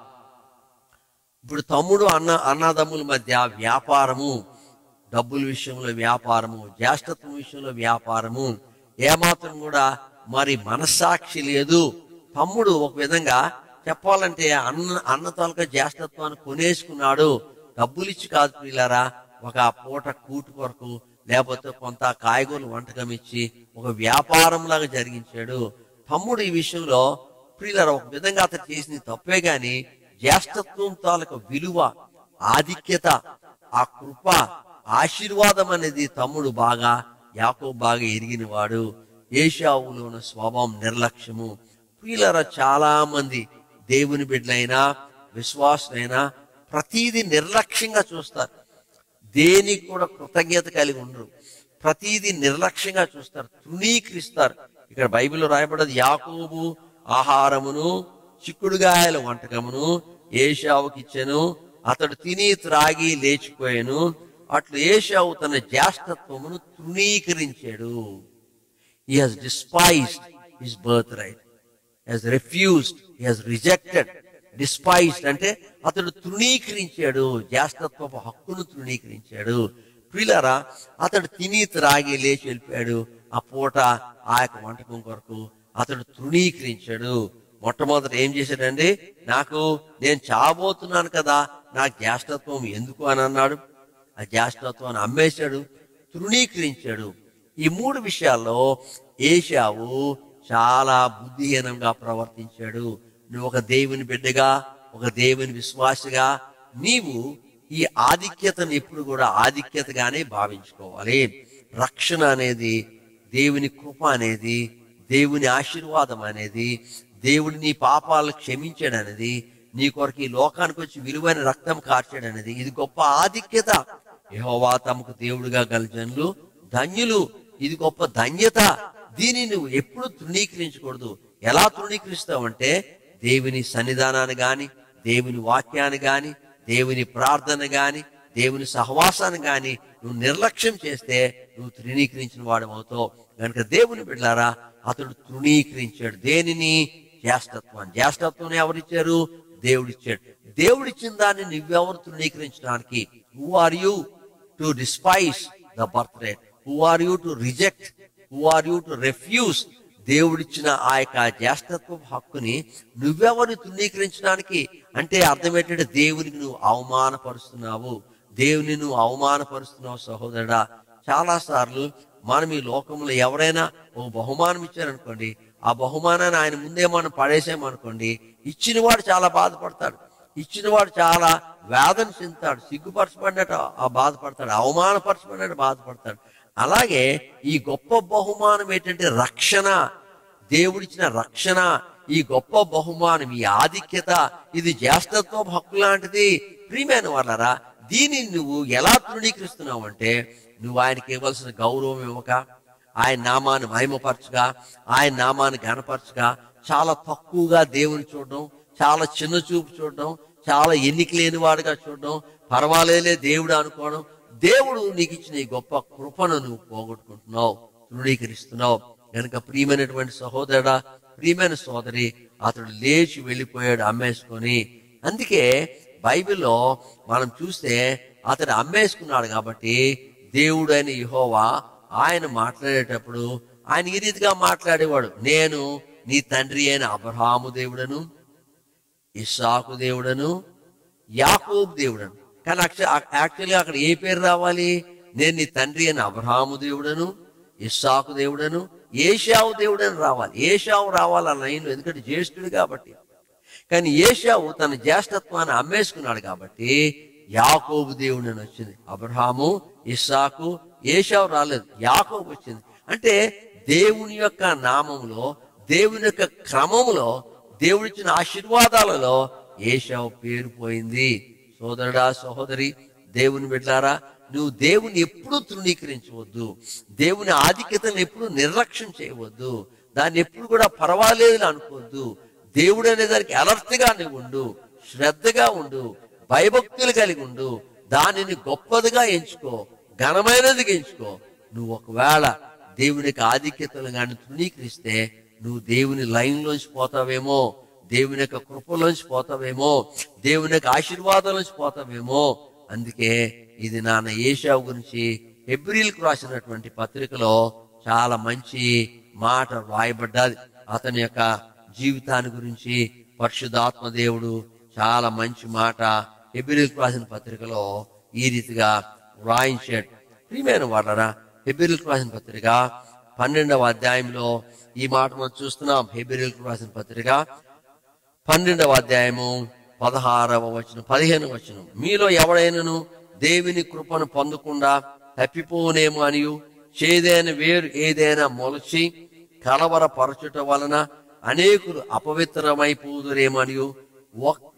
ఇప్పుడు తమ్ముడు అన్న అన్నదమ్ముల మధ్య వ్యాపారము డబ్బుల విషయంలో వ్యాపారము జ్యేష్ఠత్వం విషయంలో వ్యాపారము ఏమాత్రం కూడా మరి మనస్సాక్షి లేదు తమ్ముడు ఒక విధంగా చెప్పాలంటే అన్న అన్న తాలూకా జ్యేష్ఠత్వాన్ని కొనేసుకున్నాడు డబ్బులు ఇచ్చి కాదు పిల్లరా ఒక పూట కూటు కొరకు లేకపోతే కొంత కాయగూరలు వంటకం ఇచ్చి ఒక వ్యాపారం లాగా జరిగించాడు తమ్ముడు ఈ విషయంలో ప్రియులరా ఒక విధంగా అతను చేసింది తప్పే గాని జ్యేష్ఠత్వం తాలూకు విలువ ఆధిక్యత ఆ కృప ఆశీర్వాదం అనేది తమ్ముడు బాగా యాకో బాగా ఎరిగిన వాడు ఏషావులో ఉన్న స్వభావం నిర్లక్ష్యము ప్రియులరా చాలా మంది దేవుని బిడ్డలైనా విశ్వాసులైనా ప్రతీది నిర్లక్ష్యంగా చూస్తారు దేనికి కూడా కృతజ్ఞత కలిగి ఉండరు ప్రతీది నిర్లక్ష్యంగా చూస్తారు తృణీకరిస్తారు ఇక్కడ బైబిల్లో రాయబడ్డది యాకోబు ఆహారమును చిక్కుడుగాయల వంటకమును ఏషావుకి ఇచ్చెను అతడు తిని త్రాగి లేచిపోయాను అట్లు ఏషావు తన జ్యేష్ఠత్వమును తృణీకరించాడు he has despised his birthright has refused he has rejected despised అంటే అతడు తృణీకరించాడు జ్యేష్ఠత్వపు హక్కును తృణీకరించాడు ప్రియులారా అతడు తిని త్రాగి లేచి వెళ్ళిపోయాడు ఆ పూట ఆ యొక్క వంటకం కొరకు అతడు తృణీకరించాడు మొట్టమొదట ఏం చేశాడండి నాకు నేను చాబోతున్నాను కదా నాకు జ్యేష్ఠత్వం ఎందుకు అని అన్నాడు ఆ జ్యేష్ఠత్వాన్ని అమ్మేశాడు తృణీకరించాడు ఈ మూడు విషయాల్లో ఏషావు చాలా బుద్ధిహీనంగా ప్రవర్తించాడు నువ్వు ఒక దేవుని బిడ్డగా ఒక దేవుని విశ్వాసగా నీవు ఈ ఆధిక్యతను ఎప్పుడు కూడా ఆధిక్యతగానే భావించుకోవాలి రక్షణ అనేది దేవుని కృప అనేది దేవుని ఆశీర్వాదం అనేది దేవుడు నీ పాపాలు క్షమించాడు అనేది నీ కొరకు ఈ లోకానికి వచ్చి విలువైన రక్తం కార్చాడు అనేది ఇది గొప్ప ఆధిక్యత యెహోవా తమకు దేవుడుగా గల జనులు ధన్యులు ఇది గొప్ప ధన్యత దీన్ని నువ్వు ఎప్పుడు తృణీకరించకూడదు ఎలా తృణీకరిస్తావంటే దేవుని సన్నిధానాన్ని గాని దేవుని వాక్యాన్ని గాని దేవుని ప్రార్థన గాని దేవుని సహవాసాన్ని గాని నువ్వు నిర్లక్ష్యం చేస్తే నువ్వు తృణీకరించిన వాడు అవుతావు కనుక దేవుని బిడ్డారా అతడు తృణీకరించాడు దేనిని జ్యేష్ఠత్వాన్ని జ్యేష్ఠత్వం ఎవరిచ్చారు దేవుడిచ్చాడు దేవుడిచ్చిన దాన్ని నువ్వెవరు తృణీకరించడానికి who are you to despise the birthright who are you to reject who are you to refuse దేవుడిచ్చిన ఆ యొక్క జ్యేష్ఠత్వ హక్కుని నువ్వెవరిని తృణీకరించడానికి అంటే అర్థం ఏంటంటే దేవునికి నువ్వు అవమానపరుస్తున్నావు దేవుని నువ్వు అవమానపరుస్తున్నావు సహోదరుడా చాలా సార్లు మనం ఈ లోకంలో ఎవరైనా ఒక బహుమానం ఇచ్చారనుకోండి ఆ బహుమానాన్ని ఆయన ముందే మనం పడేసామనుకోండి ఇచ్చినవాడు చాలా బాధపడతాడు ఇచ్చినవాడు చాలా వేదన చెందుతాడు సిగ్గుపరచబడినట్టు ఆ బాధపడతాడు అవమానపరచబడినట్టు బాధపడతాడు అలాగే ఈ గొప్ప బహుమానం ఏంటంటే రక్షణ దేవుడిచ్చిన రక్షణ ఈ గొప్ప బహుమానం ఈ ఆధిక్యత ఇది జ్యేష్ఠత్వ హక్కు లాంటిది ప్రియమైన వాళ్ళరా దీనిని నువ్వు ఎలా తృణీకరిస్తున్నావు అంటే నువ్వు ఆయనకి ఇవ్వాల్సిన గౌరవం ఇవ్వక ఆయన నామాన్ని మహిమపరచగా ఆయన నామాన్ని గనపరచగా చాలా తక్కువగా దేవుని చూడడం చాలా చిన్న చూపు చూడడం చాలా ఎన్నిక లేని వాడుగా చూడడం పర్వాలేలే దేవుడు అనుకోవడం దేవుడు నీకు ఇచ్చిన ఈ గొప్ప కృపను నువ్వు పోగొట్టుకుంటున్నావు తృణీకరిస్తున్నావు కనుక ప్రియమైనటువంటి సహోదరుడా ప్రియమైన సోదరి అతడు లేచి వెళ్ళిపోయాడు అమ్మేసుకొని అందుకే బైబిల్లో మనం చూస్తే అతడు అమ్మేసుకున్నాడు కాబట్టి దేవుడు అయిన యెహోవా ఆయన మాట్లాడేటప్పుడు ఆయన ఈ రీతిగా మాట్లాడేవాడు నేను నీ తండ్రి అయిన అబ్రహాము దేవుడను ఇస్సాకు దేవుడను యాకోబు దేవుడను కానీ యాక్చువల్గా అక్కడ ఏ పేరు రావాలి నేను నీ తండ్రి అయిన అబ్రహాము దేవుడను ఇస్సాకు దేవుడను ఏషావు దేవుడని రావాలి ఏషావు రావాలి ఆ లైన్లో ఎందుకంటే జ్యేష్ఠుడు కాబట్టి కానీ ఏషావు తన జ్యేష్ఠత్వాన్ని అమ్మేసుకున్నాడు కాబట్టి యాకోబు దేవుడు అని వచ్చింది అబ్రహాము ఇస్సాకు ఏషావు రాలేదు యాకోబు వచ్చింది అంటే దేవుని యొక్క నామంలో దేవుని యొక్క క్రమంలో దేవుడిచ్చిన ఆశీర్వాదాలలో ఏషావు పేరు పోయింది సోదరుడా సహోదరి దేవుని బిడ్డారా నువ్వు దేవుని ఎప్పుడూ తృణీకరించవద్దు దేవుని ఆధిక్యతను ఎప్పుడు నిర్లక్ష్యం చేయవద్దు దాన్ని ఎప్పుడు కూడా పర్వాలేదు అనుకోవద్దు దేవుడు అనే దానికి అలర్ట్ గా నువ్వు ఉండు శ్రద్ధగా ఉండు భయభక్తులు కలిగి ఉండు దానిని గొప్పదిగా ఎంచుకో ఘనమైనదిగా ఎంచుకో నువ్వు ఒకవేళ దేవునికి ఆధిక్యతలు కానీ తృణీకరిస్తే నువ్వు దేవుని లైన్ లోంచి పోతావేమో దేవుని యొక్క కృపలోంచి పోతావేమో దేవుని యొక్క ఆశీర్వాదంలోంచి పోతావేమో అందుకే ఇది నాన్న ఏషావు గురించి ఎబ్రిల్కు రాసినటువంటి పత్రికలో చాలా మంచి మాట రాయబడ్డది అతని యొక్క జీవితాన్ని గురించి పరిశుద్ధాత్మ దేవుడు చాలా మంచి మాట ఎబ్రిల్కు రాసిన పత్రికలో ఈ రీతిగా వ్రాయించాడు ప్రియమైన వాళ్ళరా హెబిరిల్కు రాసిన పత్రిక పన్నెండవ అధ్యాయంలో ఈ మాట మనం చూస్తున్నాం హెబిరిల్కు రాసిన పత్రిక పన్నెండవ అధ్యాయము పదహారవ వచనం పదిహేను వచనం మీలో ఎవడైనను దేవుని కృపను పొందకుండా తప్పిపోనేమో అనియు చేదైన వేరు ఏదైనా మొలచి కలవరపరచుట వలన అనేకులు అపవిత్రమైపోదురేమనియు ఒక్క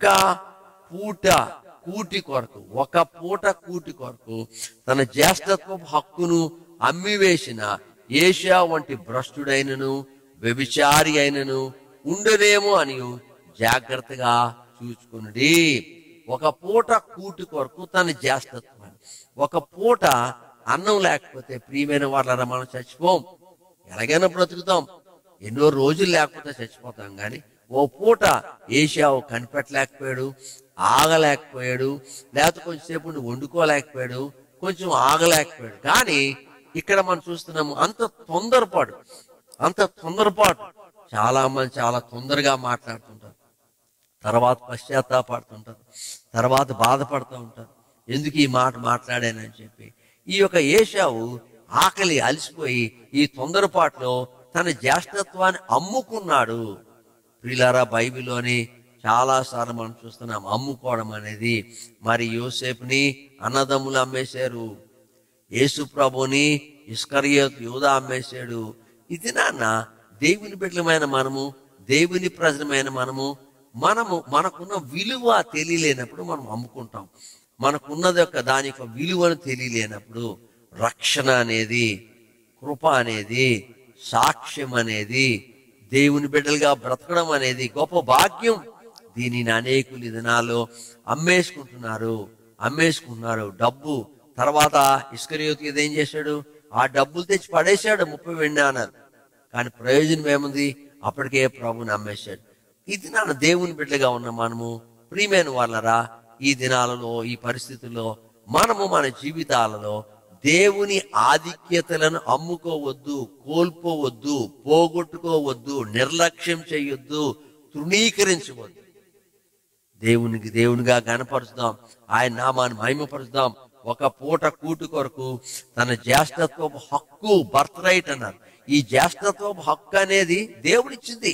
పూట కూటి కొరకు ఒక పూట కూటి కొరకు తన జ్యేష్ఠత్వపు హక్కును అమ్మివేసిన ఏషియా వంటి భ్రష్టుడైనను వ్యభిచారి అయినను ఉండదేమో అని జాగ్రత్తగా చూసుకునుడి ఒక పూట కూటి కొరకు తన జ్యేష్ఠత్వాన్ని ఒక పూట అన్నం లేకపోతే ప్రియమైన వాళ్ళ మనం చచ్చిపోం ఎలాగైనా బ్రతుకుతాం ఎన్నో రోజులు లేకపోతే చచ్చిపోతాం కానీ ఓ పూట ఏషియావు కనిపెట్టలేకపోయాడు ఆగలేకపోయాడు లేకపోతే కొంచెంసేపు ఉండి వండుకోలేకపోయాడు కొంచెం ఆగలేకపోయాడు కానీ ఇక్కడ మనం చూస్తున్నాము అంత తొందరపాటు అంత తొందరపాటు చాలా మంది చాలా తొందరగా మాట్లాడుతుంటారు తర్వాత పశ్చాత్తాపడుతుంటారు తర్వాత బాధపడుతూ ఉంటారు ఎందుకు ఈ మాట మాట్లాడానని చెప్పి ఈ యొక్క ఏషావు ఆకలి అలసిపోయి ఈ తొందరపాటులో తన జ్యేష్ఠత్వాన్ని అమ్ముకున్నాడు ప్రిలారా బైబిల్లోని చాలా సార్లు మనం చూస్తున్నాం అమ్ముకోవడం అనేది మరి యోసేపుని అన్నదమ్ములు అమ్మేశారు యేసు ప్రభుని ఇస్కరియోత్ యూద అమ్మేశాడు ఇది నాన్న దేవుని బిడ్డలమైన మనము దేవుని ప్రజలమైన మనము మనము మనకున్న విలువ తెలియలేనప్పుడు మనం అమ్ముకుంటాం మనకున్నది యొక్క దాని యొక్క విలువను తెలియలేనప్పుడు రక్షణ అనేది కృప అనేది సాక్ష్యం అనేది దేవుని బిడ్డలుగా బ్రతకడం అనేది గొప్ప భాగ్యం దీనిని అనేకులు ఈ దినాల్లో అమ్మేసుకుంటున్నారు అమ్మేసుకుంటున్నారు డబ్బు తర్వాత ఇస్కరియోతి ఏం చేశాడు ఆ డబ్బులు తెచ్చి పడేశాడు ముప్పై వెండి అన్నారు కానీ ప్రయోజనం ఏముంది అప్పటికే ప్రభుని అమ్మేశాడు ఈ దినాన దేవుని బిడ్డగా ఉన్న మనము ప్రియమైన వాళ్ళరా ఈ దినాలలో ఈ పరిస్థితుల్లో మనము మన జీవితాలలో దేవుని ఆధిక్యతలను అమ్ముకోవద్దు కోల్పోవద్దు పోగొట్టుకోవద్దు నిర్లక్ష్యం చేయొద్దు తృణీకరించవద్దు దేవునికి దేవునిగా గనపరుచుదాం ఆయన నామాన్ని మహిమపరుచుదాం ఒక పూట కూటు కొరకు తన జ్యేష్ఠత్వపు హక్కు బర్త్ రైట్ అన్నారు ఈ జ్యేష్ఠత్వపు హక్కు అనేది దేవుడిచ్చింది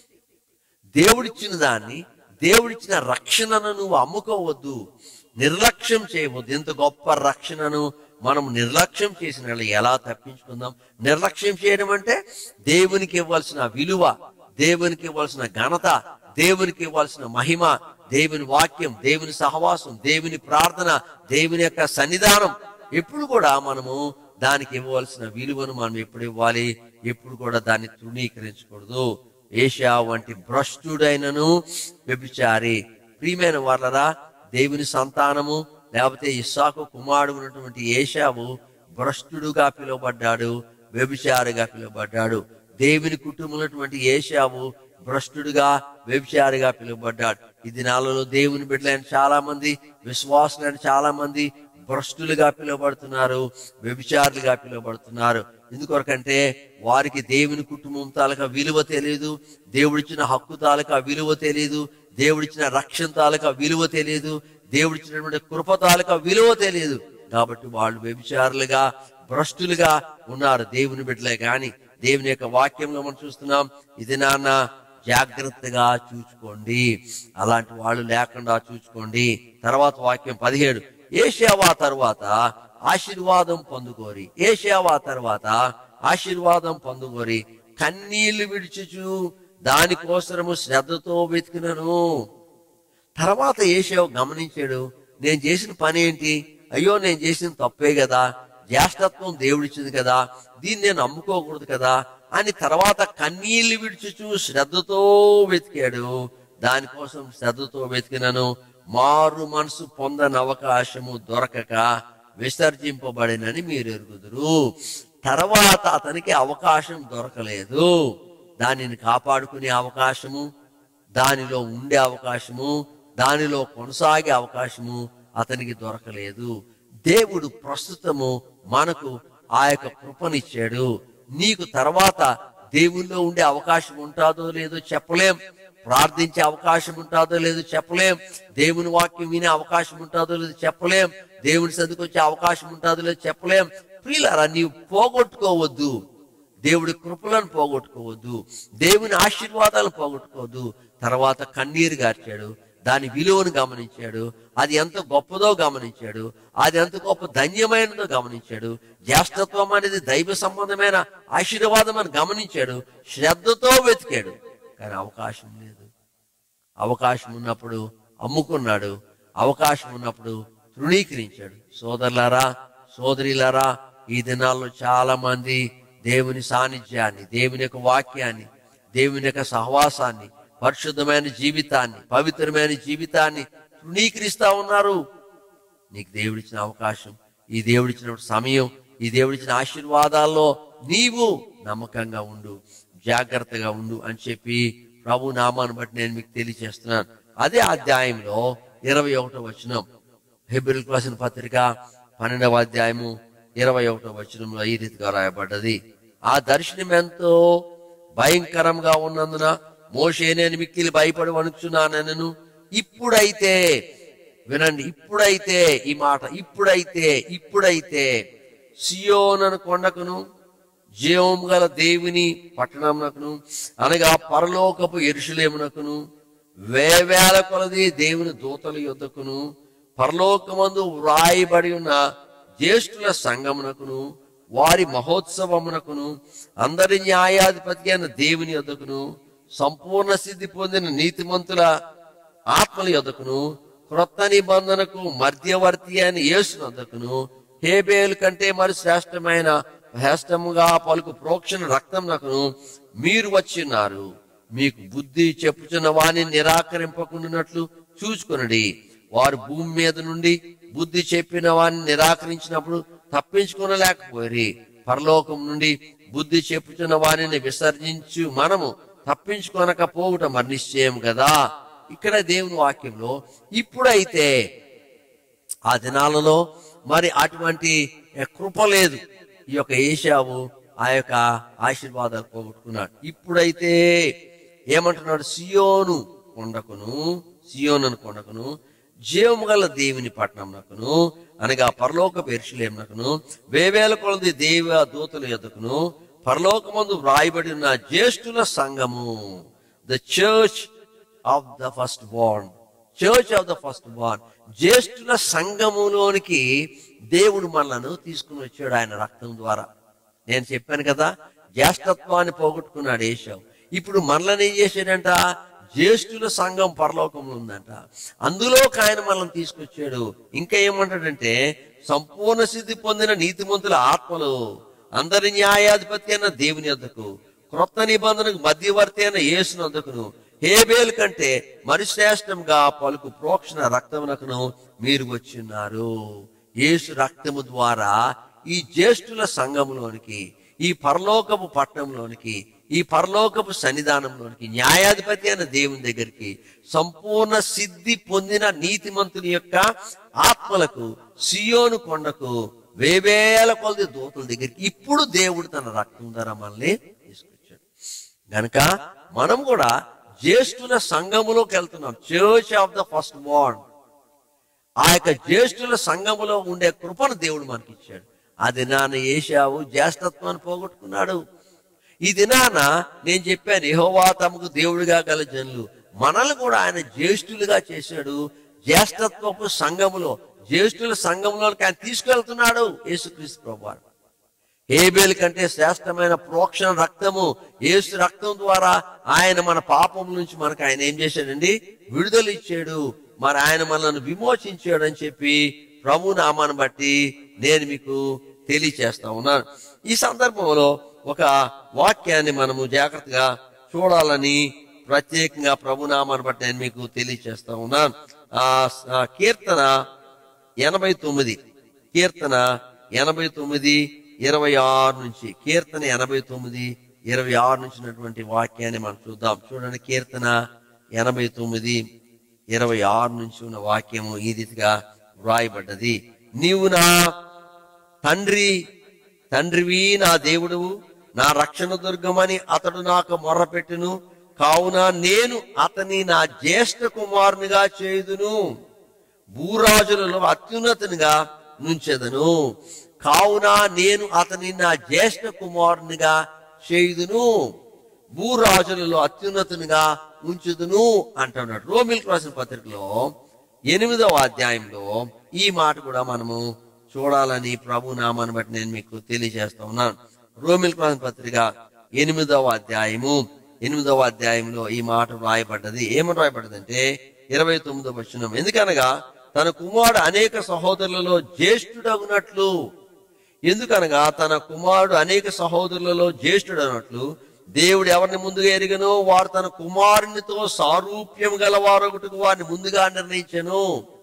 దేవుడిచ్చిన దాన్ని దేవుడిచ్చిన రక్షణను నువ్వు అమ్ముకోవద్దు నిర్లక్ష్యం చేయవద్దు ఎంత గొప్ప రక్షణను మనం నిర్లక్ష్యం చేసిన వాళ్ళు ఎలా తప్పించుకుందాం నిర్లక్ష్యం చేయడం అంటే దేవునికి ఇవ్వాల్సిన విలువ దేవునికి ఇవ్వాల్సిన ఘనత దేవునికి ఇవ్వాల్సిన మహిమ దేవుని వాక్యం దేవుని సహవాసం దేవుని ప్రార్థన దేవుని యొక్క సన్నిధానం ఎప్పుడు కూడా మనము దానికి ఇవ్వవలసిన విలువను మనం ఎప్పుడు ఇవ్వాలి ఎప్పుడు కూడా దాన్ని తృణీకరించకూడదు ఏషియా వంటి భ్రష్టుడైనను వ్యభిచారి ప్రియమైన వాళ్ళరా దేవుని సంతానము లేకపోతే ఇస్సాకు కుమారుడు ఉన్నటువంటి ఏషావు భ్రష్టుడుగా పిలువబడ్డాడు వ్యభిచారిగా పిలువబడ్డాడు దేవుని కుటుంబం ఏషావు భ్రష్టుడుగా వ్యభిచారిగా పిలువబడ్డాడు ఈ దినాలలో దేవుని బిడ్డలైన చాలా మంది విశ్వాసులైన చాలా మంది భ్రష్టులుగా పిలువబడుతున్నారు వ్యభిచారులుగా పిలువబడుతున్నారు ఎందుకొరకంటే వారికి దేవుని కుటుంబం తాలూకా విలువ తెలియదు దేవుడిచ్చిన హక్కు తాలూకా విలువ తెలియదు దేవుడిచ్చిన రక్షణ తాలూకా విలువ తెలియదు దేవుడిచ్చినటువంటి కృప తాలూకా విలువ తెలియదు కాబట్టి వాళ్ళు వ్యభిచారులుగా భ్రష్టులుగా ఉన్నారు దేవుని బిడ్డలే గాని దేవుని యొక్క వాక్యంలో మనం చూస్తున్నాం ఇది నాన్న జాగ్రత్తగా చూసుకోండి అలాంటి వాళ్ళు లేకుండా చూసుకోండి తర్వాత వాక్యం పదిహేడు ఏషియావా తర్వాత ఆశీర్వాదం పొందుకోరి ఏషియావా తర్వాత ఆశీర్వాదం పొందుకోరి కన్నీళ్లు విడిచుచు దానికోసరము శ్రద్ధతో వెతికినను తర్వాత ఏషావు గమనించాడు నేను చేసిన పని ఏంటి అయ్యో నేను చేసిన తప్పే కదా జ్యేష్ఠత్వం దేవుడిచ్చింది కదా దీన్ని నేను అమ్ముకోకూడదు కదా అని తర్వాత కన్నీళ్లు విడిచుచు శ్రద్ధతో వెతికాడు దానికోసం శ్రద్ధతో వెతికినను మారు మనసు పొందని అవకాశము దొరకక విసర్జింపబడినని మీరు ఎరుగుదురు తర్వాత అతనికి అవకాశం దొరకలేదు దానిని కాపాడుకునే అవకాశము దానిలో ఉండే అవకాశము దానిలో కొనసాగే అవకాశము అతనికి దొరకలేదు దేవుడు ప్రస్తుతము మనకు ఆ యొక్క కృపనిచ్చాడు నీకు తర్వాత దేవుల్లో ఉండే అవకాశం ఉంటుందో లేదో చెప్పలేం ప్రార్థించే అవకాశం ఉంటుందో లేదో చెప్పలేం దేవుని వాక్యం వినే అవకాశం ఉంటుందో లేదో చెప్పలేం దేవుని సదుకు వచ్చే అవకాశం ఉంటుందో లేదో చెప్పలేం ప్రియులారా నీవు పోగొట్టుకోవద్దు దేవుడి కృపలను పోగొట్టుకోవద్దు దేవుని ఆశీర్వాదాలను పోగొట్టుకోవద్దు తర్వాత కన్నీరు గార్చాడు దాని విలువను గమనించాడు అది ఎంత గొప్పదో గమనించాడు అది ఎంత గొప్ప ధన్యమైనదో గమనించాడు జ్యేష్ఠత్వం అనేది దైవ సంబంధమైన ఆశీర్వాదం అని గమనించాడు శ్రద్ధతో వెతికాడు కానీ అవకాశం లేదు అవకాశం ఉన్నప్పుడు అమ్ముకున్నాడు అవకాశం ఉన్నప్పుడు తృణీకరించాడు సోదరులారా సోదరిలారా ఈ దినాల్లో చాలా మంది దేవుని సాన్నిధ్యాన్ని దేవుని యొక్క వాక్యాన్ని దేవుని యొక్క సహవాసాన్ని పరిశుద్ధమైన జీవితాన్ని పవిత్రమైన జీవితాన్ని తృణీకరిస్తా ఉన్నారు నీకు దేవుడిచ్చిన అవకాశం ఈ దేవుడిచ్చిన సమయం ఈ దేవుడిచ్చిన ఆశీర్వాదాల్లో నీవు నమ్మకంగా ఉండు జాగ్రత్తగా ఉండు అని చెప్పి ప్రభు నామాన్ని బట్టి నేను మీకు తెలియజేస్తున్నాను అదే అధ్యాయంలో ఇరవై ఒకటో వచనం హెబ్రిల్ రాసిన పత్రిక పన్నెండవ అధ్యాయము ఇరవై ఒకటో వచనంలో ఈ రీతిగా రాయబడ్డది ఆ దర్శనం ఎంతో భయంకరంగా ఉన్నందున మోషే నేను మిక్కిలి భయపడి వణుకుచున్నానను ఇప్పుడైతే వినండి ఇప్పుడైతే ఈ మాట ఇప్పుడైతే ఇప్పుడైతే సియోనను కొండకును జీవం గల దేవుని పట్టణమునకును అనగా పరలోకపు ఎరుషులేమునకును వేవేల కొలది దేవుని దూతల యొద్దకును పరలోకమందు వ్రాయబడి ఉన్న జ్యేష్ఠుల సంగమునకును వారి మహోత్సవమునకును అందరి న్యాయాధిపతి అయిన దేవుని యొద్దకును సంపూర్ణ సిద్ధి పొందిన నీతిమంతుల ఆత్మల యొద్దకును క్రొత్త నిబంధనకు మధ్యవర్తి అని యేసునొద్దకును హేబేలు కంటే మరి శ్రేష్టమైన శ్రేష్టముగా పలుకు ప్రోక్షణ రక్తంనకును మీరు వచ్చిన్నారు మీకు బుద్ధి చెప్పుచున్న వాణ్ణి నిరాకరింపకుండానట్లు చూసుకొనడి వారు భూమి మీద నుండి బుద్ధి చెప్పిన వారిని నిరాకరించినప్పుడు తప్పించుకొనలేకపోయి పరలోకం నుండి బుద్ధి చెప్పుచున్న వారిని విసర్జించు మనము తప్పించుకొనకపోవుట మరి నిశ్చయం కదా ఇక్కడ దేవుని వాక్యంలో ఇప్పుడైతే ఆ దినాలలో మరి అటువంటి కృప లేదు ఈ యొక్క ఏషావు ఆ యొక్క ఆశీర్వాదాలు పోగొట్టుకున్నాడు ఇప్పుడైతే ఏమంటున్నాడు సియోను కొండకును సియోను కొండకును జీవము గల దేవుని పట్టణంనకును అనగా పరలోక పెరుషులేమునకును వేవేల కొలది దేవ దూతల ఎదుకును పరలోకమందు వ్రాయబడి ఉన్న జ్యేష్ఠుల సంఘము the church of the firstborn church of the firstborn జ్యేష్ఠుల సంఘములోనికి దేవుడు మనలను తీసుకుని వచ్చాడు ఆయన రక్తం ద్వారా నేను చెప్పాను కదా జ్యేష్ఠత్వాన్ని పోగొట్టుకున్నాడు ఏషావు ఇప్పుడు మనల్ని ఏం చేశాడంట జ్యేష్ఠుల సంఘం పరలోకంలో ఉందంట అందులోకి ఆయన మనల్ని తీసుకొచ్చాడు ఇంకా ఏమంటాడంటే సంపూర్ణ సిద్ధి పొందిన నీతిమంతుల ఆత్మలు అందరి న్యాయాధిపతి అయిన దేవుని వద్దకు క్రొత్త నిబంధనకు మధ్యవర్తి అయిన యేసుని వద్దకును హేబేల్ కంటే మరి శ్రేష్టంగా పలుకు ప్రోక్షణ రక్తమునకును మీరు వచ్చిన్నారు యేసు రక్తము ద్వారా ఈ జ్యేష్ఠుల సంఘంలోనికి ఈ పరలోకపు పట్టణంలోనికి ఈ పరలోకపు సన్నిధానంలోనికి న్యాయాధిపతి అయిన దేవుని దగ్గరికి సంపూర్ణ సిద్ధి పొందిన నీతిమంతుని యొక్క ఆత్మలకు సియోను కొండకు వేవేల కొలది దూతల దగ్గరికి ఇప్పుడు దేవుడు తన రక్తం ద్వారా మనల్ని తీసుకొచ్చాడు గనక మనం కూడా జ్యేష్ఠుల సంఘములోకి వెళ్తున్నాం church of the firstborn ఆ యొక్క జ్యేష్ఠుల సంఘములో ఉండే కృపను దేవుడు మనకి ఇచ్చాడు ఆ దినాన ఏషావు జ్యేష్ఠత్వాన్ని పోగొట్టుకున్నాడు ఈ దినాన నేను చెప్పాను యెహోవా తమకు దేవుడిగా గల జనులు మనల్ని కూడా ఆయన జ్యేష్ఠులుగా చేశాడు జ్యేష్ఠత్వపు సంఘములో జ్యేష్ఠుల సంఘంలోకి ఆయన తీసుకెళ్తున్నాడు యేసుక్రీస్తు ప్రభువారు హేబేల్ కంటే శ్రేష్టమైన ప్రోక్షణ రక్తము యేసు రక్తం ద్వారా ఆయన మన పాపం నుంచి మనకు ఆయన ఏం చేశాడండి విడుదల ఇచ్చాడు మరి ఆయన మనల్ని విమోచించాడు అని చెప్పి ప్రభు నామాన్ని బట్టి నేను మీకు తెలియచేస్తా ఉన్నాను ఈ సందర్భంలో ఒక వాక్యాన్ని మనము జాగ్రత్తగా చూడాలని ప్రత్యేకంగా ప్రభు నామాన్ని బట్టి నేను మీకు తెలియచేస్తా ఉన్నాను ఆ ఆ కీర్తన ఎనభై తొమ్మిది కీర్తన ఎనభై తొమ్మిది ఇరవై ఆరు నుంచి కీర్తన ఎనభై తొమ్మిది ఇరవై ఆరు నుంచి ఉన్నటువంటి వాక్యాన్ని మనం చూద్దాం చూడండి కీర్తన ఎనభై తొమ్మిది ఇరవై ఆరు నుంచి ఉన్న వాక్యము ఈ రీతిగా వ్రాయబడ్డది నీవు నా తండ్రి తండ్రివి నా దేవుడువు నా రక్షణ దుర్గమని అతడు నాకు మొర్రపెట్టును కావున నేను అతని నా జ్యేష్ఠ కుమారునిగా చేయుదును భూరాజులలో అత్యున్నతునిగా నుంచెదను కావున నేను అతని నా జ్యేష్ఠ కుమారునిగా చేయుదును భూరాజులలో అత్యున్నతునిగా ఉంచుదును అంటున్నాడు రోమిల్కి రాసిన పత్రికలో ఎనిమిదవ అధ్యాయంలో ఈ మాట కూడా మనము చూడాలని ప్రభు నామాన్ని బట్టి నేను మీకు తెలియజేస్తా ఉన్నాను రోమిల్కి రాసిన పత్రిక ఎనిమిదవ అధ్యాయము ఎనిమిదవ అధ్యాయంలో ఈ మాట రాయబడ్డది ఏమని రాయబడ్డదంటే ఇరవై తొమ్మిదవ వచనం ఎందుకనగా తన కుమారుడు అనేక సహోదరులలో జ్యేష్ఠుడగునట్లు ఎందుకనగా తన కుమారుడు అనేక సహోదరులలో జ్యేష్ఠుడు అన్నట్లు దేవుడు ఎవరిని ముందుగా ఎరిగనో వారు తన కుమారునితో సారూప్యం గలవారొకటికి వారిని ముందుగా నిర్ణయించను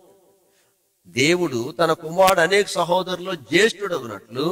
దేవుడు తన కుమారుడు అనేక సహోదరులు జ్యేష్ఠుడగునట్లు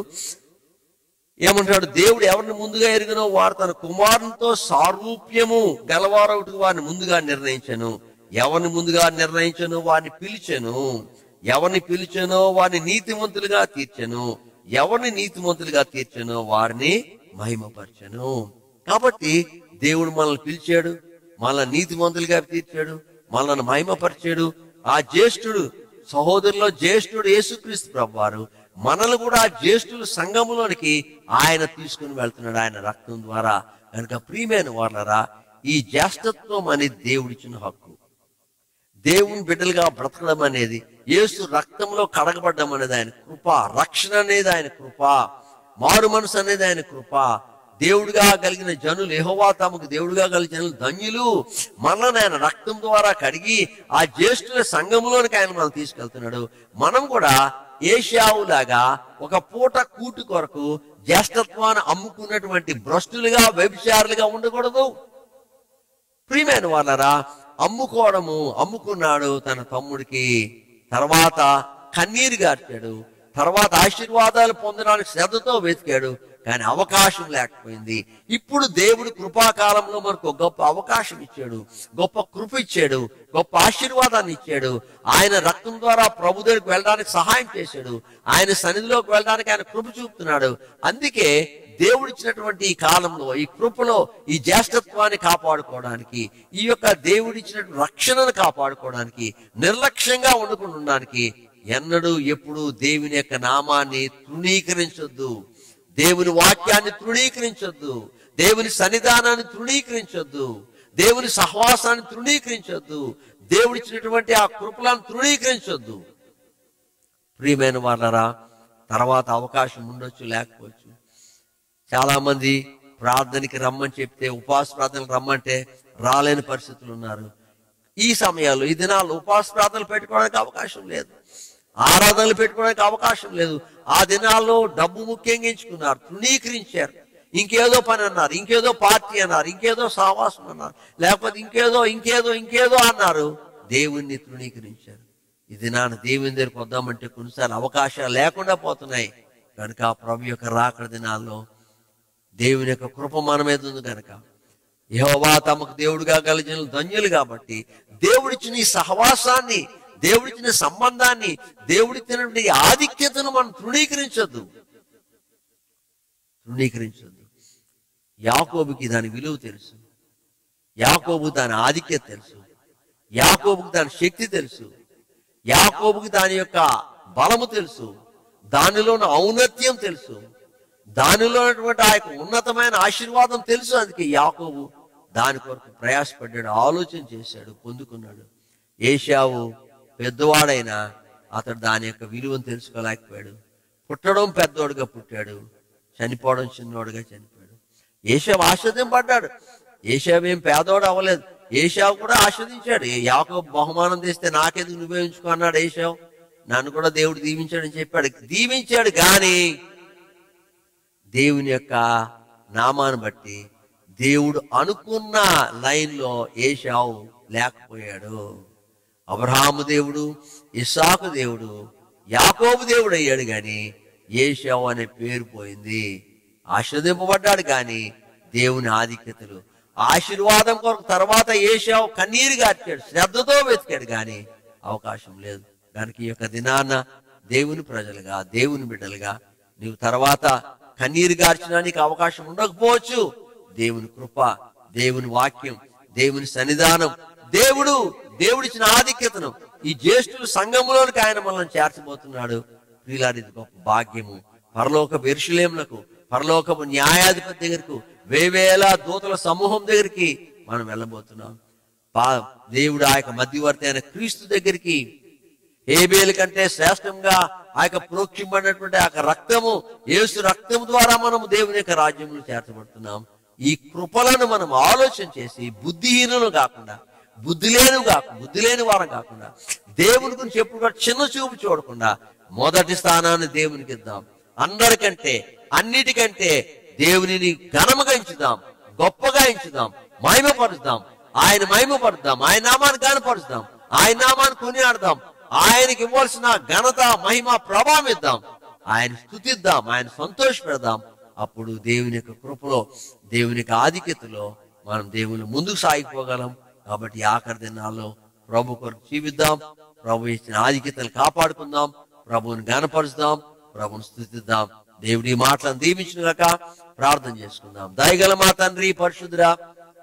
ఏమంటాడు దేవుడు ఎవరిని ముందుగా ఎరిగినో వారు తన కుమారునితో సారూప్యము గలవారొకటికి వారిని ముందుగా నిర్ణయించను ఎవరిని ముందుగా నిర్ణయించను వారిని పిలిచెను ఎవరిని పిలిచెనో వారిని నీతిమంతులుగా తీర్చెను ఎవరిని నీతిమంతులుగా తీర్చెనో వారిని మహిమపరచను కాబట్టి దేవుడు మనల్ని పిలిచాడు మనల్ని నీతిమంతులుగా తీర్చాడు మనల్ని మహిమపరిచాడు ఆ జ్యేష్ఠుడు సహోదరులో జ్యేష్ఠుడు యేసుక్రీస్తు ప్రభు వారు మనల్ని కూడా ఆ జ్యేష్ఠుల సంఘములోనికి ఆయన తీసుకుని వెళ్తున్నాడు ఆయన రక్తం ద్వారా కనుక ప్రియమైన వాళ్ళరా ఈ జ్యేష్ఠత్వం అనేది దేవుడిచ్చిన హక్కు దేవుని బిడ్డలుగా బ్రతకడం అనేది యేసు రక్తంలో కడగబడ్డం అనేది ఆయన కృప రక్షణ అనేది ఆయన కృప మారు మనసు అనేది ఆయన కృప దేవుడిగా కలిగిన జనులు యెహోవా తమకు దేవుడిగా కలిగిన జనులు ధన్యులు మనల్ని ఆయన రక్తం ద్వారా కడిగి ఆ జ్యేష్ఠుల సంఘంలోనికి ఆయన మనం తీసుకెళ్తున్నాడు మనం కూడా ఏషియావులాగా ఒక పూట కూటు కొరకు జ్యేష్ఠత్వాన్ని అమ్ముకున్నటువంటి భ్రష్టులుగా వ్యభిచారులుగా ఉండకూడదు ప్రియమైన వాళ్ళరా అమ్ముకోవడము అమ్ముకున్నాడు తన తమ్ముడికి తర్వాత కన్నీరు గార్చాడు తర్వాత ఆశీర్వాదాలు పొందడానికి శ్రద్ధతో వెతికాడు కానీ అవకాశం లేకపోయింది ఇప్పుడు దేవుడు కృపాకాలంలో మనకు ఒక గొప్ప అవకాశం ఇచ్చాడు గొప్ప కృప ఇచ్చాడు గొప్ప ఆశీర్వాదాన్ని ఇచ్చాడు ఆయన రక్తం ద్వారా ప్రభు దగ్గరికి వెళ్ళడానికి సహాయం చేశాడు ఆయన సన్నిధిలోకి వెళ్ళడానికి ఆయన కృప చూపుతున్నాడు అందుకే దేవుడు ఇచ్చినటువంటి ఈ కాలంలో ఈ కృపలో ఈ జ్యేష్ఠత్వాన్ని కాపాడుకోవడానికి ఈ యొక్క దేవుడిచ్చినటువంటి రక్షణను కాపాడుకోవడానికి నిర్లక్ష్యంగా ఉండకుండా ఉండడానికి ఎన్నడూ ఎప్పుడు దేవుని యొక్క నామాన్ని తృణీకరించొద్దు దేవుని వాక్యాన్ని తృణీకరించొద్దు దేవుని సన్నిధానాన్ని తృణీకరించొద్దు దేవుని సహవాసాన్ని తృణీకరించొద్దు దేవుడిచ్చినటువంటి ఆ కృపలను తృణీకరించొద్దు ప్రియమైన వాళ్ళరా తర్వాత అవకాశం ఉండొచ్చు లేకపోవచ్చు చాలా మంది ప్రార్థనకి రమ్మని చెప్తే ఉపవాస ప్రార్థనకు రమ్మంటే రాలేని పరిస్థితులు ఉన్నారు ఈ సమయాల్లో ఈ దినాల్లో ఉపవాస ప్రార్థనలు పెట్టుకోవడానికి అవకాశం లేదు ఆరాధనలు పెట్టుకోవడానికి అవకాశం లేదు ఆ దినాల్లో డబ్బు ముఖ్యంగా ఎంచుకున్నారు తృణీకరించారు ఇంకేదో పని అన్నారు ఇంకేదో పార్టీ అన్నారు ఇంకేదో సావాసం అన్నారు లేకపోతే ఇంకేదో ఇంకేదో ఇంకేదో అన్నారు దేవుణ్ణి తృణీకరించారు ఈ దినాన దేవుని దగ్గరికి వద్దామంటే కొన్నిసార్లు అవకాశాలు లేకుండా పోతున్నాయి కనుక ఆ ప్రభు యొక్క రాకడ దినాల్లో దేవుని యొక్క కృప మన మీద ఉంది కనుక యెహోవా తమకు దేవుడిగా కలిగిన ధన్యులు కాబట్టి దేవుడిచ్చిన ఈ సహవాసాన్ని దేవుడిచ్చిన సంబంధాన్ని దేవుడిచ్చినటువంటి ఈ ఆధిక్యతను మనం తృణీకరించొద్దు తృణీకరించొద్దు యాకోబుకి దాని విలువ తెలుసు యాకోబు దాని ఆధిక్యత తెలుసు యాకోబుకి దాని శక్తి తెలుసు యాకోబుకి దాని యొక్క బలము తెలుసు దానిలో ఉన్న ఔన్నత్యం తెలుసు దానిలో ఉన్నటువంటి ఆ యొక్క ఉన్నతమైన ఆశీర్వాదం తెలుసు అందుకే యాకోబు దాని కొరకు ప్రయాసపడ్డాడు ఆలోచన చేశాడు పొందుకున్నాడు ఏషావు పెద్దవాడైనా అతడు దాని యొక్క విలువను తెలుసుకోలేకపోయాడు పుట్టడం పెద్దోడుగా పుట్టాడు చనిపోవడం చిన్నోడుగా చనిపోయాడు ఏషావు ఆశ్రదింపడ్డాడు ఏషావు ఏం పేదోడు అవ్వలేదు ఏషావు కూడా ఆస్వాదించాడు యాకోబు బహుమానం తెస్తే నాకెందుకు నువ్వే ఉంచుకో అన్నాడు ఏషావు నన్ను కూడా దేవుడు దీవించాడని చెప్పాడు దీవించాడు గాని దేవుని యొక్క నామాన్ని బట్టి దేవుడు అనుకున్న లైన్లో ఏషావు లేకపోయాడు అబ్రహాము దేవుడు ఇస్సాకు దేవుడు యాకోబు దేవుడు అయ్యాడు గాని ఏషావు అనే పేరు పోయింది ఆశ్రదింపబడ్డాడు గాని దేవుని ఆధిక్యతలు ఆశీర్వాదం కొరకు తర్వాత ఏషావు కన్నీరు గార్చాడు శ్రద్ధతో వెతికాడు గాని అవకాశం లేదు దానికి ఈ యొక్క దినాన దేవుని ప్రజలుగా దేవుని బిడ్డలుగా నీవు తర్వాత కన్నీరు గార్చినా నీకు అవకాశం ఉండకపోవచ్చు దేవుని కృప దేవుని వాక్యం దేవుని సన్నిధానం దేవుడు దేవుడిచ్చిన ఆధిక్యతను ఈ జ్యేష్ఠుల సంఘములోనికి ఆయన మనల్ని చేర్చబోతున్నాడు ప్రియులారి ఇది గొప్ప భాగ్యము పరలోక బెరుషులేములకు పరలోకపు న్యాయాధిపతి దగ్గరకు వేవేల దూతల సమూహం దగ్గరికి మనం వెళ్ళబోతున్నాం పా దేవుడు ఆ యొక్క మధ్యవర్తి అయిన క్రీస్తు దగ్గరికి హేబేలు కంటే శ్రేష్టంగా ఆ యొక్క ప్రోక్షింపడినటువంటి ఆ యొక్క రక్తము యేసు రక్తం ద్వారా మనము దేవుని యొక్క రాజ్యంలో చేర్చబడుతున్నాం ఈ కృపలను మనం ఆలోచన చేసి బుద్ధిహీనులు కాకుండా బుద్ధి లేని కాకుండా బుద్ధి లేని వారం కాకుండా దేవుని గురించి ఎప్పుడు కూడా చిన్న చూపు చూడకుండా మొదటి స్థానాన్ని దేవునికి ఇద్దాం అందరికంటే అన్నిటికంటే దేవునిని ఘనముగా ఎంచుదాం గొప్పగా ఎంచుదాం మహిమపరుద్దాం ఆయన మహిమపరుద్దాం ఆయన నామాన్ని గనపరుద్దాం ఆయన నామాన్ని కొనియాడదాం ఆయనకి ఇవ్వాల్సిన ఘనత మహిమ ప్రభావం ఇద్దాం ఆయన స్థుతిద్దాం ఆయన సంతోష పెడదాం అప్పుడు దేవుని యొక్క కృపలో దేవుని యొక్క ఆధిక్యతలో మనం దేవుని ముందుకు సాగిపోగలం కాబట్టి ఈ ఆఖరి దినాల్లో ప్రభు కొరకు జీవిద్దాం ప్రభు ఇచ్చిన ఆధిక్యతను కాపాడుకుందాం ప్రభువుని గనపరుచుదాం ప్రభుని స్థుతిద్దాం దేవుడి మాటలను దీవించినగాక ప్రార్థన చేసుకుందాం దయగల మా తండ్రి పరిశుద్ధురా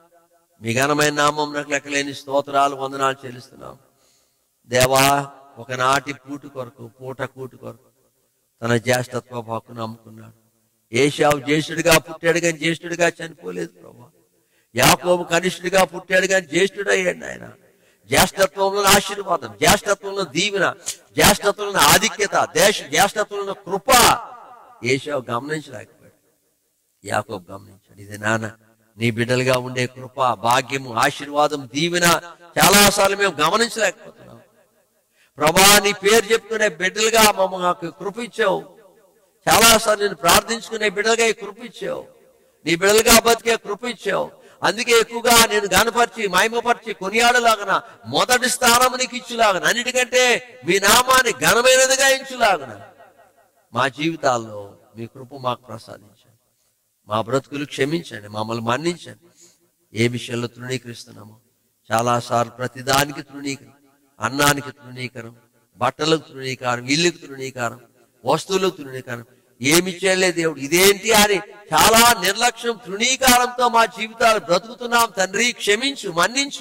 మీ ఘనమైన నామం నాకు లెక్కలేని స్తోత్రాలు వందనాలు చెల్లిస్తున్నాం దేవా ఒకనాటి పూటు కొరకు పూట కూటు కొరకు తన జ్యేష్ఠత్వ హక్కును నమ్ముకున్నాడు ఏషావు జ్యేష్ఠుడిగా పుట్టాడు కానీ జ్యేష్ఠుడిగా చనిపోలేదు ప్రభా యాకోబు కనిష్ఠుడిగా పుట్టాడు కానీ జ్యేష్ఠుడు అయ్యాడు ఆయన జ్యేష్ఠత్వంలో ఆశీర్వాదం జ్యేష్ఠత్వంలో దీవెన జ్యేష్ఠత్వంలో ఆధిక్యత దేశ జ్యేష్ఠత్వంలో కృప ఏషావు గమనించలేకపోయాడు యాకోబు గమనించాడు ఇది నాన్న నీ బిడ్డలుగా ఉండే కృప భాగ్యము ఆశీర్వాదం దీవెన చాలా సార్లు మేము గమనించలేకపోతున్నాం ప్రభా నీ పేరు చెప్పుకునే బిడ్డలుగా మమ్మ మాకు కృప ఇచ్చావు చాలా సార్లు నేను ప్రార్థించుకునే బిడ్డలుగా ఈ కృప ఇచ్చావు నీ బిడ్డలుగా బతికే కృప ఇచ్చావు అందుకే ఎక్కువగా నేను గనపరిచి మహిమపరిచి కొనియాడలాగన మొదటి స్థానం నీకు ఇచ్చులాగన అన్నిటికంటే మీ నామాన్ని ఘనమైనదిగా ఇచ్చులాగన మా జీవితాల్లో మీ కృప మాకు ప్రసాదించండి మా బ్రతుకులు క్షమించండి మమ్మల్ని మన్నించండి ఏ విషయంలో తృణీకరిస్తున్నామో చాలాసార్లు ప్రతిదానికి తృణీకరం అన్నానికి తృణీకరం బట్టలకు తృణీకారం ఇల్లుకు తృణీకారం వస్తువులకు తృణీకారం ఏమి చేయలే దేవుడు ఇదేంటి అని చాలా నిర్లక్ష్యం తృణీకారంతో మా జీవితాలు బ్రతుకుతున్నాం తండ్రి క్షమించు మన్నించు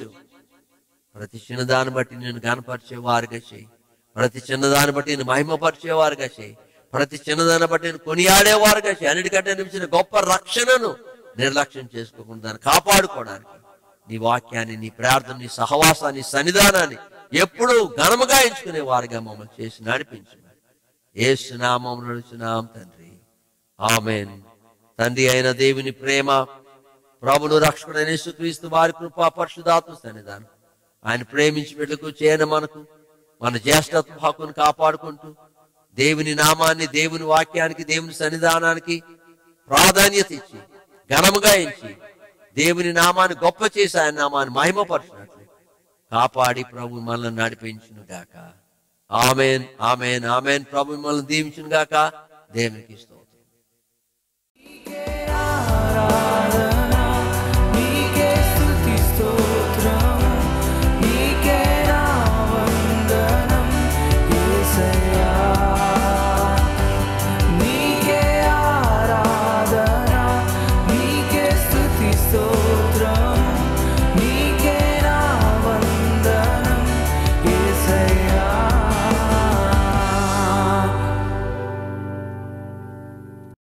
ప్రతి చిన్నదాన్ని బట్టి నేను కనపరిచే వారుగా చేయి ప్రతి చిన్నదాన్ని బట్టి నేను మహిమపరిచేవారుగా చేయి ప్రతి చిన్నదాన్ని బట్టి నేను కొనియాడేవారుగా చేయి అన్నిటికంటే నిమిషం గొప్ప రక్షణను నిర్లక్ష్యం చేసుకోకుండా దాన్ని కాపాడుకోవడానికి నీ వాక్యాన్ని నీ ప్రార్థన నీ సహవాసాన్ని సన్నిధానాన్ని ఎప్పుడూ ఘనముగా ఎంచుకునే వారుగా మమ్మల్ని చేసి నడిపించు ఏసునామం నడుచున్నాం తండ్రి ఆమెన్ తండ్రి అయిన దేవుని ప్రేమ ప్రభును రక్షకుడైన యేసుక్రీస్తు వారి కృపా పరిశుధాత్మ సన్నిధానం ఆయన ప్రేమించి బిడ్డకు చేయన మనకు మన జ్యేష్ఠత్వ హక్కును కాపాడుకుంటూ దేవుని నామాన్ని దేవుని వాక్యానికి దేవుని సన్నిధానానికి ప్రాధాన్యత ఇచ్చి ఘనముగా ఎంచి దేవుని నామాన్ని గొప్ప చేసి ఆయన నామాన్ని మహిమపరచినట్లు కాపాడి ప్రభు మనల్ని నడిపించును గాక ఆమెన్ ఆమెన్ ఆమెన్ ప్రభు మనల్ని దీవించును గాక దేవునికి ఇష్టం